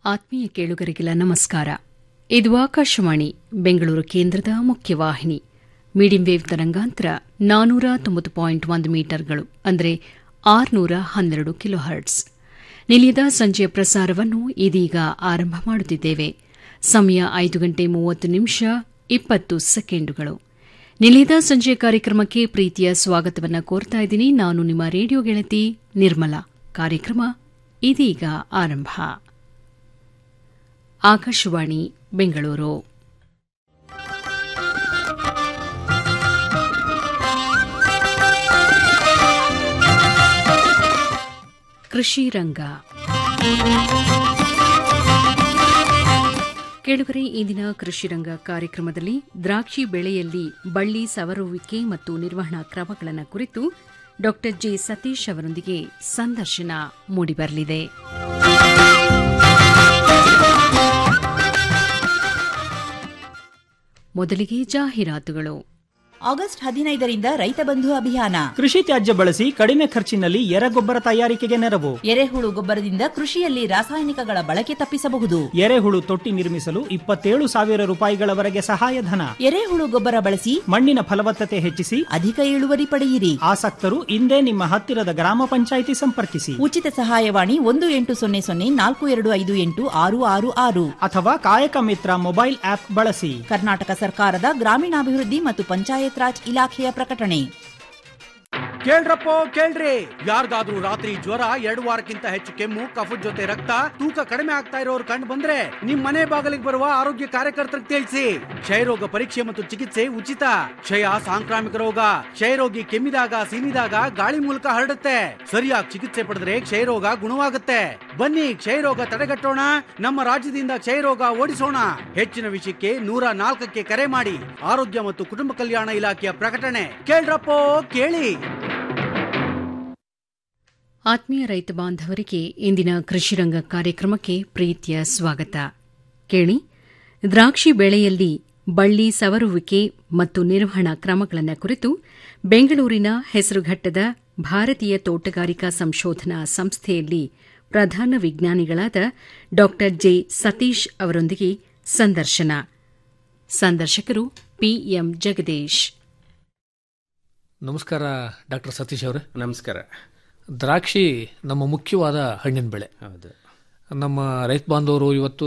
ಆತ್ಮೀಯ ಕೇಳುಗರಿಗೆಲ್ಲ ನಮಸ್ಕಾರ ಇದು ಆಕಾಶವಾಣಿ ಬೆಂಗಳೂರು ಕೇಂದ್ರದ ಮುಖ್ಯವಾಹಿನಿ ಮೀಡಿಯಂ ವೇವ್ ತರಂಗಾಂತರ ನಾನೂರ ತೊಂಬತ್ತು ಪಾಯಿಂಟ್ ಒಂದು ಮೀಟರ್ಗಳು ಅಂದರೆ ಆರುನೂರ ಹನ್ನೆರಡು ಕಿಲೋಹರ್ಟ್ಸ್ ನಿಲಿಯದ ಸಂಜೆಯ ಪ್ರಸಾರವನ್ನು ಇದೀಗ ಆರಂಭ ಮಾಡುತ್ತಿದ್ದೇವೆ ಸಮಯ ಐದು ಗಂಟೆ ಮೂವತ್ತು ನಿಮಿಷ ಇಪ್ಪತ್ತು ಸೆಕೆಂಡುಗಳು ನಿಲಿಯದ ಸಂಜೆಯ ಕಾರ್ಯಕ್ರಮಕ್ಕೆ ಪ್ರೀತಿಯ ಸ್ವಾಗತವನ್ನು ಕೋರ್ತಾ ಇದ್ದೀನಿ ನಾನು ನಿಮ್ಮ ರೇಡಿಯೋ ಗೆಳತಿ ನಿರ್ಮಲಾ ಕಾರ್ಯಕ್ರಮ ಇದೀಗ ಆರಂಭ ಆಕಾಶವಾಣಿ ಬೆಂಗಳೂರು ಕೃಷಿ ರಂಗ ಕೇಳುಗರೆ ಇಂದಿನ ಕೃಷಿ ರಂಗ ಕಾರ್ಯಕ್ರಮದಲ್ಲಿ ದ್ರಾಕ್ಷಿ ಬೆಳೆಯಲ್ಲಿ ಬಳ್ಳಿ ಸವರುವಿಕೆ ಮತ್ತು ನಿರ್ವಹಣಾ ಕ್ರಮಗಳನ್ನು ಕುರಿತು ಡಾ ಜೆ ಸತೀಶ್ ಅವರೊಂದಿಗೆ ಸಂದರ್ಶನ ಮೂಡಿಬರಲಿದೆ ಮೊದಲಿಗೆ ಜಾಹೀರಾತುಗಳು ಆಗಸ್ಟ್ ಹದಿನೈದರಿಂದ ರೈತ ಬಂಧು ಅಭಿಯಾನ ಕೃಷಿ ತ್ಯಾಜ್ಯ ಬಳಸಿ ಕಡಿಮೆ ಖರ್ಚಿನಲ್ಲಿ ಎರೆಗೊಬ್ಬರ ತಯಾರಿಕೆಗೆ ನೆರವು ಎರೆಹುಳು ಗೊಬ್ಬರದಿಂದ ಕೃಷಿಯಲ್ಲಿ ರಾಸಾಯನಿಕಗಳ ಬಳಕೆ ತಪ್ಪಿಸಬಹುದು ಎರೆಹುಳು ತೊಟ್ಟಿ ನಿರ್ಮಿಸಲು ಇಪ್ಪತ್ತೇಳು ಸಾವಿರ ರೂಪಾಯಿಗಳವರೆಗೆ ಸಹಾಯಧನ ಎರೆಹುಳು ಗೊಬ್ಬರ ಬಳಸಿ ಮಣ್ಣಿನ ಫಲವತ್ತತೆ ಹೆಚ್ಚಿಸಿ ಅಧಿಕ ಇಳುವರಿ ಪಡೆಯಿರಿ ಆಸಕ್ತರು ಇಂದೇ ನಿಮ್ಮ ಹತ್ತಿರದ ಗ್ರಾಮ ಪಂಚಾಯಿತಿ ಸಂಪರ್ಕಿಸಿ ಉಚಿತ ಸಹಾಯವಾಣಿ ಒಂದು ಎಂಟು ಸೊನ್ನೆ ಸೊನ್ನೆ ನಾಲ್ಕು ಎರಡು ಐದು ಎಂಟು ಆರು ಆರು ಆರು ಅಥವಾ ಕಾಯಕ ಮಿತ್ರ ಮೊಬೈಲ್ ಆಪ್ ಬಳಸಿ ಕರ್ನಾಟಕ ಸರ್ಕಾರದ ಗ್ರಾಮೀಣಾಭಿವೃದ್ಧಿ ಮತ್ತು ಪಂಚಾಯತ್ ರಾಜ್ ಇಲಾಖೆಯ ಪ್ರಕಟಣೆ ಕೇಳ್ರಪ್ಪೋ ಕೇಳ್ರಿ ಯಾರಿಗಾದ್ರೂ ರಾತ್ರಿ ಜ್ವರ ಎರಡು ವಾರಕ್ಕಿಂತ ಹೆಚ್ಚು ಕೆಮ್ಮು ಕಫದ ಜೊತೆ ರಕ್ತ ತೂಕ ಕಡಿಮೆ ಆಗ್ತಾ ಇರೋರು ಕಂಡು ಬಂದ್ರೆ ನಿಮ್ ಮನೆ ಬಾಗಿಲಿಗೆ ಬರುವ ಆರೋಗ್ಯ ಕಾರ್ಯಕರ್ತರಿಗೆ ತಿಳಿಸಿ ಕ್ಷಯರೋಗ ಪರೀಕ್ಷೆ ಮತ್ತು ಚಿಕಿತ್ಸೆ ಉಚಿತ ಕ್ಷಯ ಸಾಂಕ್ರಾಮಿಕ ರೋಗ ಕ್ಷಯರೋಗಿ ಕೆಮ್ಮಿದಾಗ ಸೀನಿದಾಗ ಗಾಳಿ ಮೂಲಕ ಹರಡುತ್ತೆ ಸರಿಯಾಗಿ ಚಿಕಿತ್ಸೆ ಪಡೆದ್ರೆ ಕ್ಷಯರೋಗ ಗುಣವಾಗುತ್ತೆ ಬನ್ನಿ ಕ್ಷಯರೋಗ ತಡೆಗಟ್ಟೋಣ ನಮ್ಮ ರಾಜ್ಯದಿಂದ ಕ್ಷಯರೋಗ ಓಡಿಸೋಣ ಹೆಚ್ಚಿನ ವಿಷಯಕ್ಕೆ ನೂರ ನಾಲ್ಕಕ್ಕೆ ಕರೆ ಮಾಡಿ ಆರೋಗ್ಯ ಮತ್ತು ಕುಟುಂಬ ಕಲ್ಯಾಣ ಇಲಾಖೆಯ ಪ್ರಕಟಣೆ ಕೇಳ್ರಪ್ಪೋ ಕೇಳಿ ಆತ್ಮೀಯ ರೈತ ಬಾಂಧವರಿಗೆ ಇಂದಿನ ಕೃಷಿರಂಗ ಕಾರ್ಯಕ್ರಮಕ್ಕೆ ಪ್ರೀತಿಯ ಸ್ವಾಗತ ಕೇಳಿ ದ್ರಾಕ್ಷಿ ಬೆಳೆಯಲ್ಲಿ ಬಳ್ಳಿ ಸವರುವಿಕೆ ಮತ್ತು ನಿರ್ವಹಣಾ ಕ್ರಮಗಳನ್ನು ಕುರಿತು ಬೆಂಗಳೂರಿನ ಹೆಸರುಘಟ್ಟದ ಭಾರತೀಯ ತೋಟಗಾರಿಕಾ ಸಂಶೋಧನಾ ಸಂಸ್ಥೆಯಲ್ಲಿ ಪ್ರಧಾನ ವಿಜ್ಞಾನಿಗಳಾದ ಡಾ ಜೆ ಸತೀಶ್ ಅವರೊಂದಿಗೆ ಸಂದರ್ಶನ ಸಂದರ್ಶಕರು ಪಿಎಂ ಜಗದೀಶ್ ನಮಸ್ಕಾರ ಡಾಕ್ಟರ್ ಸತೀಶ್ ಅವರೇ ನಮಸ್ಕಾರ ದ್ರಾಕ್ಷಿ ನಮ್ಮ ಮುಖ್ಯವಾದ ಹಣ್ಣಿನ ಬೆಳೆ ಹೌದು ನಮ್ಮ ರೈತ ಬಾಂಧವರು ಇವತ್ತು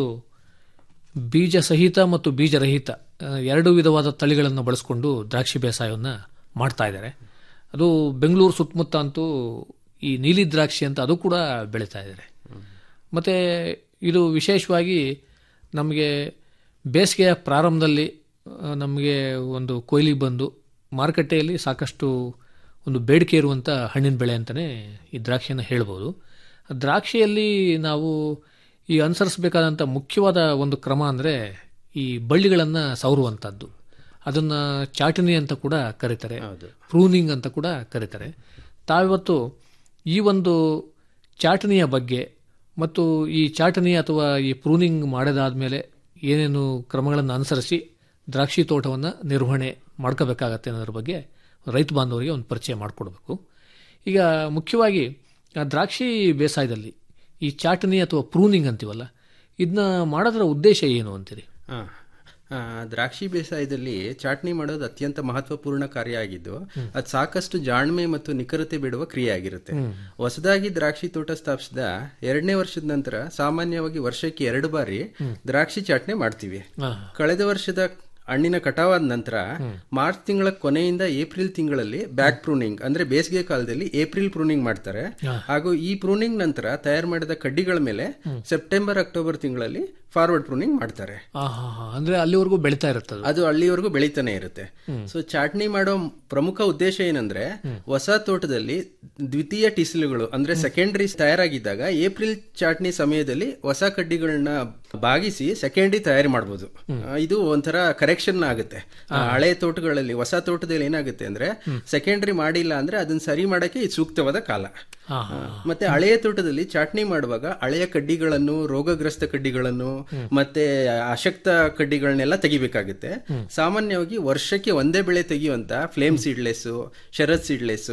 ಬೀಜ ಸಹಿತ ಮತ್ತು ಬೀಜರಹಿತ ಆ, ಎರಡು ವಿಧವಾದ ತಳಿಗಳನ್ನು ಬಳಸಿಕೊಂಡು ದ್ರಾಕ್ಷಿ ಬೇಸಾಯವನ್ನು ಮಾಡ್ತಾ ಇದ್ದಾರೆ ಅದು ಬೆಂಗಳೂರು ಸುತ್ತಮುತ್ತ ಅಂತೂ ಈ ನೀಲಿ ದ್ರಾಕ್ಷಿ ಅಂತ ಅದು ಕೂಡ ಬೆಳೀತಾ ಇದ್ದಾರೆ ಮತ್ತು ಇದು ವಿಶೇಷವಾಗಿ ನಮಗೆ ಬೇಸಿಗೆಯ ಪ್ರಾರಂಭದಲ್ಲಿ ಆ, ನಮಗೆ ಒಂದು ಕೊಯ್ಲಿಗೆ ಬಂದು ಮಾರುಕಟ್ಟೆಯಲ್ಲಿ ಸಾಕಷ್ಟು ಒಂದು ಬೇಡಿಕೆ ಇರುವಂಥ ಹಣ್ಣಿನ ಬೆಳೆ ಅಂತಲೇ ಈ ದ್ರಾಕ್ಷಿಯನ್ನು ಹೇಳ್ಬೋದು ದ್ರಾಕ್ಷಿಯಲ್ಲಿ ನಾವು ಈ ಅನುಸರಿಸಬೇಕಾದಂಥ ಮುಖ್ಯವಾದ ಒಂದು ಕ್ರಮ ಅಂದರೆ ಈ ಬಳ್ಳಿಗಳನ್ನು ಸವರುವಂಥದ್ದು ಅದನ್ನು ಚಾಟನಿ ಅಂತ ಕೂಡ ಕರೀತಾರೆ ಪ್ರೂನಿಂಗ್ ಅಂತ ಕೂಡ ಕರೀತಾರೆ ತಾವಿವತ್ತು ಈ ಒಂದು ಚಾಟನಿಯ ಬಗ್ಗೆ ಮತ್ತು ಈ ಚಾಟನಿ ಅಥವಾ ಈ ಪ್ರೂನಿಂಗ್ ಮಾಡಿದಾದ್ಮೇಲೆ ಏನೇನು ಕ್ರಮಗಳನ್ನು ಅನುಸರಿಸಿ ದ್ರಾಕ್ಷಿ ತೋಟವನ್ನು ನಿರ್ವಹಣೆ ಮಾಡ್ಕೋಬೇಕಾಗತ್ತೆ ಅನ್ನೋದ್ರ ಬಗ್ಗೆ ರೈತ ಬಾಂಧವರಿಗೆ ಒಂದು ಪರಿಚಯ ಮಾಡಿಕೊಡ್ಬೇಕು ಈಗ ಮುಖ್ಯವಾಗಿ ಆ ದ್ರಾಕ್ಷಿ ಬೇಸಾಯದಲ್ಲಿ ಈ ಚಾಟನಿ ಅಥವಾ ಪ್ರೂನಿಂಗ್ ಅಂತೀವಲ್ಲ ಇದನ್ನ ಮಾಡೋದ್ರ ಉದ್ದೇಶ ಏನು ಅಂತೀರಿ ಆ, ಆ, ದ್ರಾಕ್ಷಿ ಬೇಸಾಯದಲ್ಲಿ ಚಾಟ್ನಿ ಮಾಡೋದು ಅತ್ಯಂತ ಮಹತ್ವಪೂರ್ಣ ಕಾರ್ಯ ಆಗಿದ್ದು ಅದು ಸಾಕಷ್ಟು ಜಾಣ್ಮೆ ಮತ್ತು ನಿಖರತೆ ಬಿಡುವ ಕ್ರಿಯೆ ಆಗಿರುತ್ತೆ ಹೊಸದಾಗಿ ದ್ರಾಕ್ಷಿ ತೋಟ ಸ್ಥಾಪಿಸಿದ ಎರಡನೇ ವರ್ಷದ ನಂತರ ಸಾಮಾನ್ಯವಾಗಿ ವರ್ಷಕ್ಕೆ ಎರಡು ಬಾರಿ ದ್ರಾಕ್ಷಿ ಚಾಟ್ನಿ ಮಾಡ್ತೀವಿ ಕಳೆದ ವರ್ಷದ ಹಣ್ಣಿನ ಕಟಾವಾದ ನಂತರ ಮಾರ್ಚ್ ತಿಂಗಳ ಕೊನೆಯಿಂದ ಏಪ್ರಿಲ್ ತಿಂಗಳಲ್ಲಿ ಬ್ಯಾಕ್ ಪ್ರೂನಿಂಗ್ ಅಂದ್ರೆ ಬೇಸಿಗೆ ಕಾಲದಲ್ಲಿ ಏಪ್ರಿಲ್ ಪ್ರೂನಿಂಗ್ ಮಾಡ್ತಾರೆ ಹಾಗೂ ಈ ಪ್ರೂನಿಂಗ್ ನಂತರ ತಯಾರು ಮಾಡಿದ ಕಡ್ಡಿಗಳ ಮೇಲೆ ಸೆಪ್ಟೆಂಬರ್ ಅಕ್ಟೋಬರ್ ತಿಂಗಳಲ್ಲಿ ಫಾರ್ವರ್ಡ್ ಪ್ರೂನಿಂಗ್ ಮಾಡ್ತಾರೆ ಆ ಹಾ ಹಾ ಅಂದ್ರೆ ಅಲ್ಲಿವರೆಗೂ ಬೆಳೀತಾ ಇರುತ್ತೆ ಅದು ಅದು ಅಲ್ಲಿವರೆಗೂ ಬೆಳೀತಾನೆ ಇರುತ್ತೆ ಸೊ ಚಾಟ್ನಿ ಮಾಡೋ ಪ್ರಮುಖ ಉದ್ದೇಶ ಏನಂದ್ರೆ ಹೊಸ ತೋಟದಲ್ಲಿ ದ್ವಿತೀಯ ಟಿಸಿಲುಗಳು ಅಂದ್ರೆ ಸೆಕೆಂಡರಿ ತಯಾರಾಗಿದ್ದಾಗ ಏಪ್ರಿಲ್ ಚಾಟ್ನಿ ಸಮಯದಲ್ಲಿ ಹೊಸ ಕಡ್ಡಿಗಳನ್ನ ಬಾಗಿಸಿ ಸೆಕೆಂಡರಿ ತಯಾರಿ ಮಾಡಬಹುದು ಇದು ಒಂಥರ ಕರೆಕ್ಷನ್ ಆಗುತ್ತೆ ಆ, ಹಳೆ ತೋಟಗಳಲ್ಲಿ ಹೊಸ ತೋಟದಲ್ಲಿ ಏನಾಗುತ್ತೆ ಅಂದ್ರೆ ಸೆಕೆಂಡರಿ ಮಾಡಿಲ್ಲ ಅಂದ್ರೆ ಅದನ್ನ ಸರಿ ಮಾಡಕ್ಕೆ ಇದು ಸೂಕ್ತವಾದ ಕಾಲ ಆ, ಮತ್ತೆ ಹಳೆಯ ತೋಟದಲ್ಲಿ ಚಾಟ್ನಿ ಮಾಡುವಾಗ ಹಳೆಯ ಕಡ್ಡಿಗಳನ್ನು ರೋಗಗ್ರಸ್ತ ಕಡ್ಡಿಗಳನ್ನು ಮತ್ತೆ ಅಶಕ್ತ ಕಡ್ಡಿಗಳನ್ನೆಲ್ಲ ತೆಗಿಬೇಕಾಗುತ್ತೆ ಸಾಮಾನ್ಯವಾಗಿ ವರ್ಷಕ್ಕೆ ಒಂದೇ ಬೆಳೆ ತೆಗೆಯುವಂತ flame seedless Sharad seedless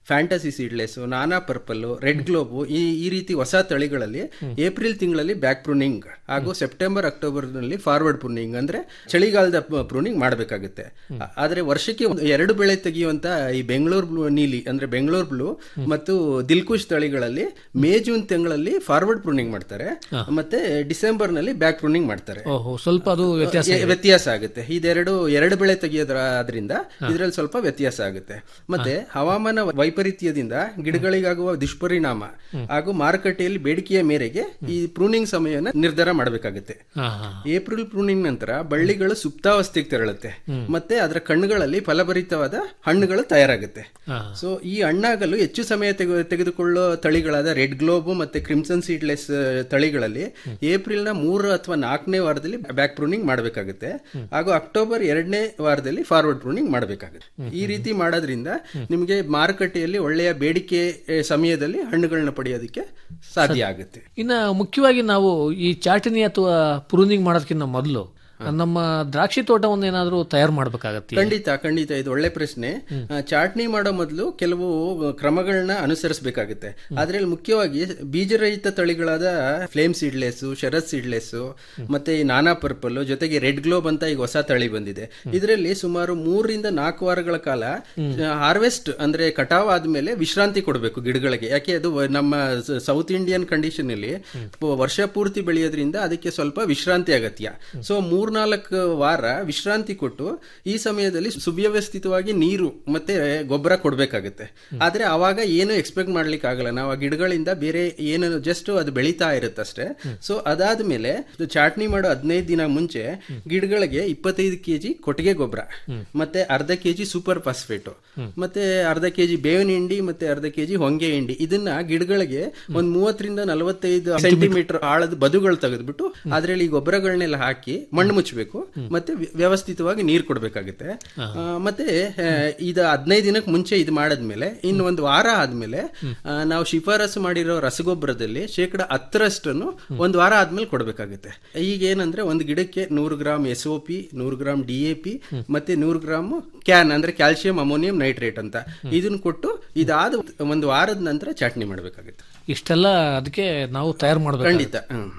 fantasy seedless Nana purple red globe ಈ ಈ ರೀತಿ ಹೊಸ ತಳಿಗಳಲ್ಲಿ ಏಪ್ರಿಲ್ ತಿಂಗಳಲ್ಲಿ ಬ್ಯಾಕ್ ಪ್ರೂನಿಂಗ್ ಹಾಗೂ ಸೆಪ್ಟೆಂಬರ್ ಅಕ್ಟೋಬರ್ ನಲ್ಲಿ ಫಾರ್ವರ್ಡ್ ಪ್ರೂನಿಂಗ್ ಅಂದ್ರೆ ಚಳಿಗಾಲದ ಪ್ರೂನಿಂಗ್ ಮಾಡಬೇಕಾಗುತ್ತೆ ಆದ್ರೆ ವರ್ಷಕ್ಕೆ ಒಂದು ಎರಡು ಬೆಳೆ ತೆಗೆಯುವಂತ ಈ ಬೆಂಗಳೂರು ಬ್ಲೂ ನೀಲಿ ಅಂದ್ರೆ ಬೆಂಗಳೂರು ಬ್ಲೂ ಮತ್ತು ದಿಲ್ಕುಶ್ ತಳಿಗಳಲ್ಲಿ ಮೇ ಜೂನ್ ತಿಂಗಳಲ್ಲಿ ಫಾರ್ವರ್ಡ್ ಪ್ರೂನಿಂಗ್ ಮಾಡ್ತಾರೆ ಮತ್ತೆ ಡಿಸೆಂಬರ್ ನಲ್ಲಿ ಬ್ಯಾಕ್ ಪ್ರೂನಿಂಗ್ ಮಾಡ್ತಾರೆ ಓಹೋ ಸ್ವಲ್ಪ ಅದು ವ್ಯತ್ಯಾಸ ಎ- ವ್ಯತ್ಯಾಸ ಆಗುತ್ತೆ ಇದೆರಡು ಎರಡು ಬೆಳೆ ತೆಗೆಯೋದ್ರಾದ್ರಿಂದ ಇದರಲ್ಲಿ ಸ್ವಲ್ಪ ವ್ಯತ್ಯಾಸ ಆಗುತ್ತೆ ಮತ್ತೆ ಹವಾಮಾನ ವೈಪರೀತ್ಯದಿಂದ ಗಿಡಗಳಿಗಾಗುವ ದುಷ್ಪರಿಣಾಮ ಹಾಗೂ ಮಾರುಕಟ್ಟೆಯಲ್ಲಿ ಬೇಡಿಕೆಯ ಮೇರೆಗೆ ಈ ಪ್ರೂನಿಂಗ್ ಸಮಯನ ನಿರ್ಧಾರ ಮಾಡಬೇಕಾಗುತ್ತೆ ಹಾ ಹಾ ಏಪ್ರಿಲ್ ಪ್ರೂನಿಂಗ್ ನಂತರ ಬಳ್ಳಿಗಳು ಸುಪ್ತಾವಸ್ಥೆಗೆ ತೆರಳುತ್ತೆ ಮತ್ತೆ ಅದರ ಕಣ್ಣುಗಳಲ್ಲಿ ಫಲಭರಿತವಾದ ಹಣ್ಣುಗಳು ತಯಾರಾಗುತ್ತೆ ಹಾ. ಸೊ ಈ ಹಣ್ಣಾಗಲು ಹೆಚ್ಚು ಸಮಯ ತೆಗೆ- ತೆಗೆದುಕೊಳ್ಳೋ ತಳಿಗಳಾದ ರೆಡ್ ಗ್ಲೋಬ್ ಮತ್ತೆ ಕ್ರಿಮ್ಸನ್ ಸೀಡ್ಲೆಸ್ ತಳಿಗಳಲ್ಲಿ ಏಪ್ರಿಲ್ ನ ಮೂರು ಅಥವಾ ನಾಲ್ಕನೇ ವಾರದಲ್ಲಿ ಬ್ಯಾಕ್ ಪ್ರೂನಿಂಗ್ ಮಾಡಬೇಕಾಗುತ್ತೆ ಹಾಗೂ ಅಕ್ಟೋಬರ್ ಎರಡನೇ ವಾರದಲ್ಲಿ ಫಾರ್ವರ್ಡ್ ಪ್ರೂನಿಂಗ್ ಮಾಡಬೇಕಾಗುತ್ತೆ ಈ ರೀತಿ ಮಾಡೋದ್ರಿಂದ ನಿಮಗೆ ಮಾರುಕಟ್ಟೆಯಲ್ಲಿ ಒಳ್ಳೆಯ ಬೇಡಿಕೆ ಎ, ಸಮಯದಲ್ಲಿ ಹಣ್ಣುಗಳನ್ನ ಪಡೆಯೋದಕ್ಕೆ ಸಾಧ್ಯ ಆಗುತ್ತೆ ಇನ್ನ ಮುಖ್ಯವಾಗಿ ನಾವು ಈ ಚಾಟನಿ ಅಥವಾ ಪ್ರೂನಿಂಗ್ ಮಾಡೋದಕ್ಕಿಂತ ಮೊದಲು ನಮ್ಮ ದ್ರಾಕ್ಷಿ ತೋಟವನ್ನು ಏನಾದರೂ ತಯಾರು ಮಾಡಬೇಕಾಗತ್ತೆ ಖಂಡಿತ ಖಂಡಿತ ಇದು ಒಳ್ಳೆ ಪ್ರಶ್ನೆ ಆ, ಚಾಟ್ನಿ ಮಾಡೋ ಮೊದಲು ಕೆಲವು ಕ್ರಮಗಳನ್ನ ಅನುಸರಿಸಬೇಕಾಗುತ್ತೆ ಅದ್ರಲ್ಲಿ ಮುಖ್ಯವಾಗಿ ಬೀಜರಹಿತ ತಳಿಗಳಾದ ಫ್ಲೇಮ್ ಸೀಡ್ಲೆಸ್ ಶರತ್ ಸೀಡ್ಲೆಸ್ ಮತ್ತೆ ಈ ನಾನಾ ಪರ್ಪಲ್ ಜೊತೆಗೆ ರೆಡ್ ಗ್ಲೋಬ್ ಅಂತ ಈಗ ಹೊಸ ತಳಿ ಬಂದಿದೆ ಇದರಲ್ಲಿ ಸುಮಾರು ಮೂರರಿಂದ ನಾಲ್ಕು ವಾರಗಳ ಕಾಲ ಹಾರ್ವೆಸ್ಟ್ ಅಂದ್ರೆ ಕಟಾವ್ ಆದ್ಮೇಲೆ ವಿಶ್ರಾಂತಿ ಕೊಡಬೇಕು ಗಿಡಗಳಿಗೆ ಯಾಕೆ ಅದು ವ- ನಮ್ಮ ಸೌತ್ ಇಂಡಿಯನ್ ಕಂಡೀಷನ್ ಅಲ್ಲಿ ಪ- ವರ್ಷ ಪೂರ್ತಿ ಬೆಳೆಯೋದ್ರಿಂದ ಅದಕ್ಕೆ ಸ್ವಲ್ಪ ವಿಶ್ರಾಂತಿ ಅಗತ್ಯ ಸೊ ಮೂರ್ನಾಲ್ಕು ವಾರ ವಿಶ್ರಾಂತಿ ಕೊಟ್ಟು ಈ ಸಮಯದಲ್ಲಿ ಸುವ್ಯವಸ್ಥಿತವಾಗಿ ನೀರು ಮತ್ತೆ ಗೊಬ್ಬರ ಕೊಡಬೇಕಾಗುತ್ತೆ ಆದ್ರೆ ಅವಾಗ ಏನು ಎಕ್ಸ್ಪೆಕ್ಟ್ ಮಾಡ್ಲಿಕ್ಕೆ ಆಗಲ್ಲ ನಾವು ಆ ಗಿಡಗಳಿಂದ ಬೇರೆ ಏನು ಜಸ್ಟ್ ಅದು ಬೆಳೀತಾ ಇರುತ್ತಷ್ಟೇ ಸೊ ಅದಾದ್ಮೇಲೆ ಇದು ಚಾಟ್ನಿ ಮಾಡೋ ಹದಿನೈದು ದಿನ ಮುಂಚೆ ಗಿಡಗಳಿಗೆ ಇಪ್ಪತ್ತೈದು ಕೆಜಿ ಕೊಟ್ಟಿಗೆ ಗೊಬ್ಬರ ಮತ್ತೆ ಅರ್ಧ ಕೆಜಿ ಸೂಪರ್ ಫಾಸ್ಫೇಟು ಮತ್ತೆ ಅರ್ಧ ಕೆಜಿ ಬೇವಿನ ಹಿಂಡಿ ಮತ್ತೆ ಅರ್ಧ ಕೆಜಿ ಹೊಂಗೆ ಹಿಂಡಿ ಇದನ್ನ ಗಿಡಗಳಿಗೆ ಒಂದ್ ಮೂವತ್ತರಿಂದ ನಲವತ್ತೈದು ಸೆಂಟಿಮೀಟರ್ ಆಳದ ಬದುಗಳು ತೆಗೆದ್ಬಿಟ್ಟು ಅದ್ರಲ್ಲಿ ಈ ಗೊಬ್ಬರಗಳನ್ನೆಲ್ಲ ಹಾಕಿ ಮಣ್ಣು ಮುಚ್ಚಬೇಕು ಮತ್ತೆ ವ್ಯ- ವ್ಯವಸ್ಥಿತವಾಗಿ ನೀರು ಕೊಡಬೇಕಾಗುತ್ತೆ ಮತ್ತೆ ಆ, ಇದು ಹದಿನೈದು ದಿನಕ್ಕೆ ಮುಂಚೆ ಇದು ಮಾಡಾದ್ಮೇಲೆ ಇನ್ನು ಒಂದು ವಾರ ಆದ್ಮೇಲೆ ಆ, ನಾವು ಶಿಫಾರಸು ಮಾಡಿರೋ ರಸಗೊಬ್ಬರದಲ್ಲಿ ಶೇಕಡ ಹತ್ತರಷ್ಟನ್ನು ಒಂದು ವಾರ ಆದ್ಮೇಲೆ ಕೊಡಬೇಕಾಗುತ್ತೆ ಈಗ ಏನಂದ್ರೆ ಒಂದು ಗಿಡಕ್ಕೆ ನೂರು ಗ್ರಾಮ್ ಎಸ್ ಒ ಪಿ ನೂರು ಗ್ರಾಮ್ ಡಿ ಎ ಪಿ ಮತ್ತೆ ನೂರು ಗ್ರಾಮ್ ಕ್ಯಾನ್ ಅಂದ್ರೆ ಕ್ಯಾಲ್ಸಿಯಂ ಅಮೋನಿಯಂ ನೈಟ್ರೇಟ್ ಅಂತ ಇದನ್ನ ಕೊಟ್ಟು ಇದಾದ ಒಂದು ವಾರದ ನಂತರ ಚಟ್ನಿ ಮಾಡಬೇಕಾಗುತ್ತೆ ಇಷ್ಟೆಲ್ಲ ಅದಕ್ಕೆ ನಾವು ತಯಾರು ಮಾಡಬೇಕು ಖಂಡಿತ ಹ್ಮ್.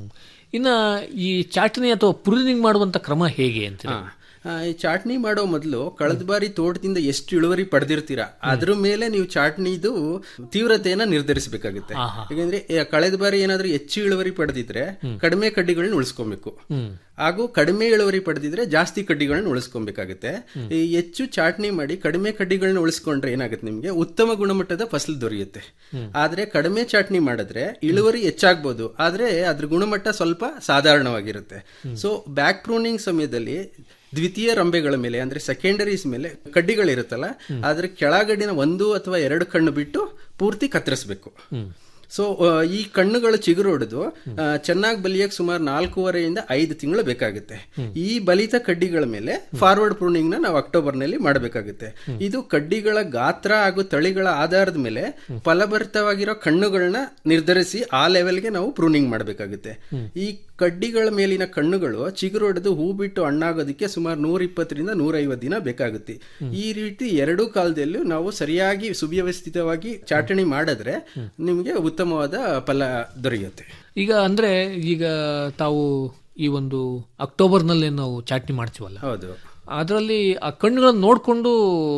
ಇನ್ನ ಈ ಚಾಟನಿ ಅಥವಾ ಪ್ರೂನಿಂಗ್ ಮಾಡುವಂತ ಕ್ರಮ ಹೇಗೆ ಅಂತ ಹಾ. ಆ, ಈ ಚಾಟ್ನಿ ಮಾಡೋ ಮೊದಲು ಕಳೆದ ಬಾರಿ ತೋಟದಿಂದ ಎಷ್ಟು ಇಳುವರಿ ಪಡೆದಿರ್ತೀರಾ ಅದ್ರ ಮೇಲೆ ನೀವು ಚಾಟ್ನಿದು ತೀವ್ರತೆಯನ್ನ ನಿರ್ಧರಿಸಬೇಕಾಗುತ್ತೆ ಯಾಕಂದ್ರೆ ಏ, ಕಳೆದ ಬಾರಿ ಏನಾದ್ರೂ ಹೆಚ್ಚು ಇಳುವರಿ ಪಡೆದಿದ್ರೆ ಕಡಿಮೆ ಕಡ್ಡಿಗಳನ್ನ ಉಳಿಸ್ಕೊಬೇಕು ಹಾಗೂ ಕಡಿಮೆ ಇಳುವರಿ ಪಡೆದಿದ್ರೆ ಜಾಸ್ತಿ ಕಡ್ಡಿಗಳನ್ನ ಉಳಿಸ್ಕೊಬೇಕಾಗುತ್ತೆ ಈ ಹೆಚ್ಚು ಚಾಟ್ನಿ ಮಾಡಿ ಕಡಿಮೆ ಕಡ್ಡಿಗಳನ್ನ ಉಳಿಸ್ಕೊಂಡ್ರೆ ಏನಾಗುತ್ತೆ ನಿಮ್ಗೆ ಉತ್ತಮ ಗುಣಮಟ್ಟದ ಫಸಲು ದೊರೆಯುತ್ತೆ ಆದ್ರೆ ಕಡಿಮೆ ಚಾಟ್ನಿ ಮಾಡಿದ್ರೆ ಇಳುವರಿ ಹೆಚ್ಚಾಗ್ಬೋದು ಆದ್ರೆ ಅದ್ರ ಗುಣಮಟ್ಟ ಸ್ವಲ್ಪ ಸಾಧಾರಣವಾಗಿರುತ್ತೆ ಸೊ ಬ್ಯಾಕ್ ಪ್ರೂನಿಂಗ್ ಸಮಯದಲ್ಲಿ ದ್ವಿತೀಯ ರಂಬೆಗಳ ಮೇಲೆ ಅಂದ್ರೆ ಸೆಕೆಂಡರೀಸ್ ಮೇಲೆ ಕಡ್ಡಿಗಳಿರುತ್ತಲ್ಲ ಅದ್ರ ಕೆಳಗಡಿನ ಒಂದು ಅಥವಾ ಎರಡು ಕಣ್ಣು ಬಿಟ್ಟು ಪೂರ್ತಿ ಕತ್ತರಿಸ್ಬೇಕು ಸೊ ಈ ಕಣ್ಣುಗಳು ಚಿಗುರೊಡೆದು ಚೆನ್ನಾಗಿ ಬಲಿಯಕ್ಕೆ ಸುಮಾರು ನಾಲ್ಕೂವರೆಯಿಂದ ಐದು ತಿಂಗಳು ಬೇಕಾಗುತ್ತೆ ಈ ಬಲಿತ ಕಡ್ಡಿಗಳ ಮೇಲೆ ಫಾರ್ವರ್ಡ್ ಪ್ರೂನಿಂಗ್ ನ ನಾವು ಅಕ್ಟೋಬರ್ ನಲ್ಲಿ ಮಾಡಬೇಕಾಗುತ್ತೆ ಇದು ಕಡ್ಡಿಗಳ ಗಾತ್ರ ಹಾಗೂ ತಳಿಗಳ ಆಧಾರದ ಮೇಲೆ ಫಲಭರಿತವಾಗಿರೋ ಕಣ್ಣುಗಳನ್ನ ನಿರ್ಧರಿಸಿ ಆ ಲೆವೆಲ್ಗೆ ನಾವು ಪ್ರೂನಿಂಗ್ ಮಾಡಬೇಕಾಗುತ್ತೆ ಈ ಕಡ್ಡಿಗಳ ಮೇಲಿನ ಕಣ್ಣುಗಳು ಚಿಗುರೊಡೆದು ಹೂ ಬಿಟ್ಟು ಹಣ್ಣಾಗೋದಕ್ಕೆ ಸುಮಾರು ನೂರ ಇಪ್ಪತ್ತರಿಂದ ನೂರ ಐವತ್ತು ದಿನ ಬೇಕಾಗುತ್ತೆ ಈ ರೀತಿ ಎರಡೂ ಕಾಲದಲ್ಲೂ ನಾವು ಸರಿಯಾಗಿ ಸುವ್ಯವಸ್ಥಿತವಾಗಿ ಚಾಟಣಿ ಮಾಡಿದ್ರೆ ನಿಮಗೆ ಉತ್ತಮವಾದ ಫಲ ದೊರೆಯುತ್ತೆ ಈಗ ಅಂದ್ರೆ ಈಗ ತಾವು ಈ ಒಂದು ಅಕ್ಟೋಬರ್ನಲ್ಲಿ ನಾವು ಚಾಟ್ನಿ ಮಾಡ್ತೀವಲ್ಲ ಹೌದು ಅದರಲ್ಲಿ ಆ ಕಣ್ಣುಗಳನ್ನು ನೋಡ್ಕೊಂಡು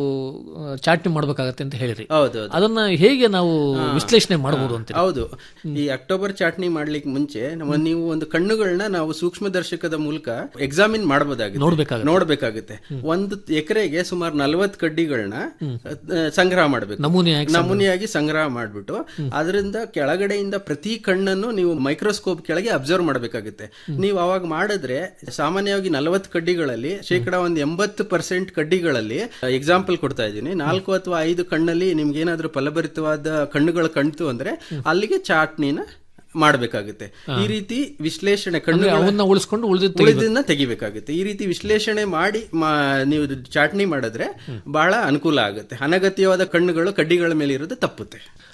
ಆ, ಚಾಟ್ನಿ ಮಾಡ್ಬೇಕಾಗತ್ತೆ ಅಂತ ಹೇಳಿರಿ ಹೌದು ಅದನ್ನ ಹೇಗೆ ನಾವು ವಿಶ್ಲೇಷಣೆ ಮಾಡಬಹುದು ಅಂತ ಹೌದು ಈ ಅಕ್ಟೋಬರ್ ಚಾಟ್ನಿ ಮಾಡ್ಲಿಕ್ಕೆ ಮುಂಚೆ ನಮ್ಮ- ನೀವು ಒಂದು ಕಣ್ಣುಗಳನ್ನ ನಾವು ಸೂಕ್ಷ್ಮದರ್ಶಕದ ಮೂಲಕ ಎಕ್ಸಾಮಿನ್ ಮಾಡಬಹುದಾಗಿದೆ ನೋಡ್ಬೇಕಾಗತ್ತೆ. ನೋಡ್ಬೇಕಾಗುತ್ತೆ ಒಂದು ಎಕರೆಗೆ ಸುಮಾರು ನಲವತ್ತು ಕಡ್ಡಿಗಳನ್ನ ಸಂಗ್ರಹ ಮಾಡಬೇಕು ನಮೂನೆಯಾಗಿ ನಮೂನೆಯಾಗಿ ಸಂಗ್ರಹ ಮಾಡ್ಬಿಟ್ಟು ಅದರಿಂದ ಕೆಳಗಡೆಯಿಂದ ಪ್ರತಿ ಕಣ್ಣನ್ನು ನೀವು ಮೈಕ್ರೋಸ್ಕೋಪ್ ಕೆಳಗೆ ಅಬ್ಸರ್ವ್ ಮಾಡಬೇಕಾಗುತ್ತೆ ನೀವು ಅವಾಗ ಮಾಡಿದ್ರೆ ಸಾಮಾನ್ಯವಾಗಿ ನಲವತ್ತು ಕಡ್ಡಿಗಳಲ್ಲಿ ಶೇಕಡ ಒಂದು ಎಂಬತ್ತು ಪರ್ಸೆಂಟ್ ಕಡ್ಡಿಗಳಲ್ಲಿ ಎಕ್ಸಾಂಪಲ್ ಕೊಡ್ತಾ ಇದ್ದೀನಿ ನಾಲ್ಕು ಅಥವಾ ಐದು ಕಣ್ಣಲ್ಲಿ ನಿಮ್ಗೆ ಏನಾದ್ರೂ ಫಲಭರಿತವಾದ ಕಣ್ಣುಗಳು ಕಣ್ತು ಅಂದ್ರೆ ಅಲ್ಲಿಗೆ ಚಾಟ್ನಿನ ಮಾಡಬೇಕಾಗುತ್ತೆ ಈ ರೀತಿ ವಿಶ್ಲೇಷಣೆ ಕಣ್ಣುಗಳ ಅವನ್ನ ಉಳಿಸ್ಕೊಂಡು ಉಳಿದಿದ್ದು ಉಳಿದನ್ನ ತೆಗಿಬೇಕಾಗುತ್ತೆ ಈ ರೀತಿ ವಿಶ್ಲೇಷಣೆ ಮಾಡಿ ಮಾ- ನೀವು ಚಾಟ್ನಿ ಮಾಡಿದ್ರೆ ಬಹಳ ಅನುಕೂಲ ಆಗುತ್ತೆ ಅನಗತ್ಯವಾದ ಕಣ್ಣುಗಳು ಕಡ್ಡಿಗಳ ಮೇಲೆ ಇರೋದು ತಪ್ಪುತ್ತೆ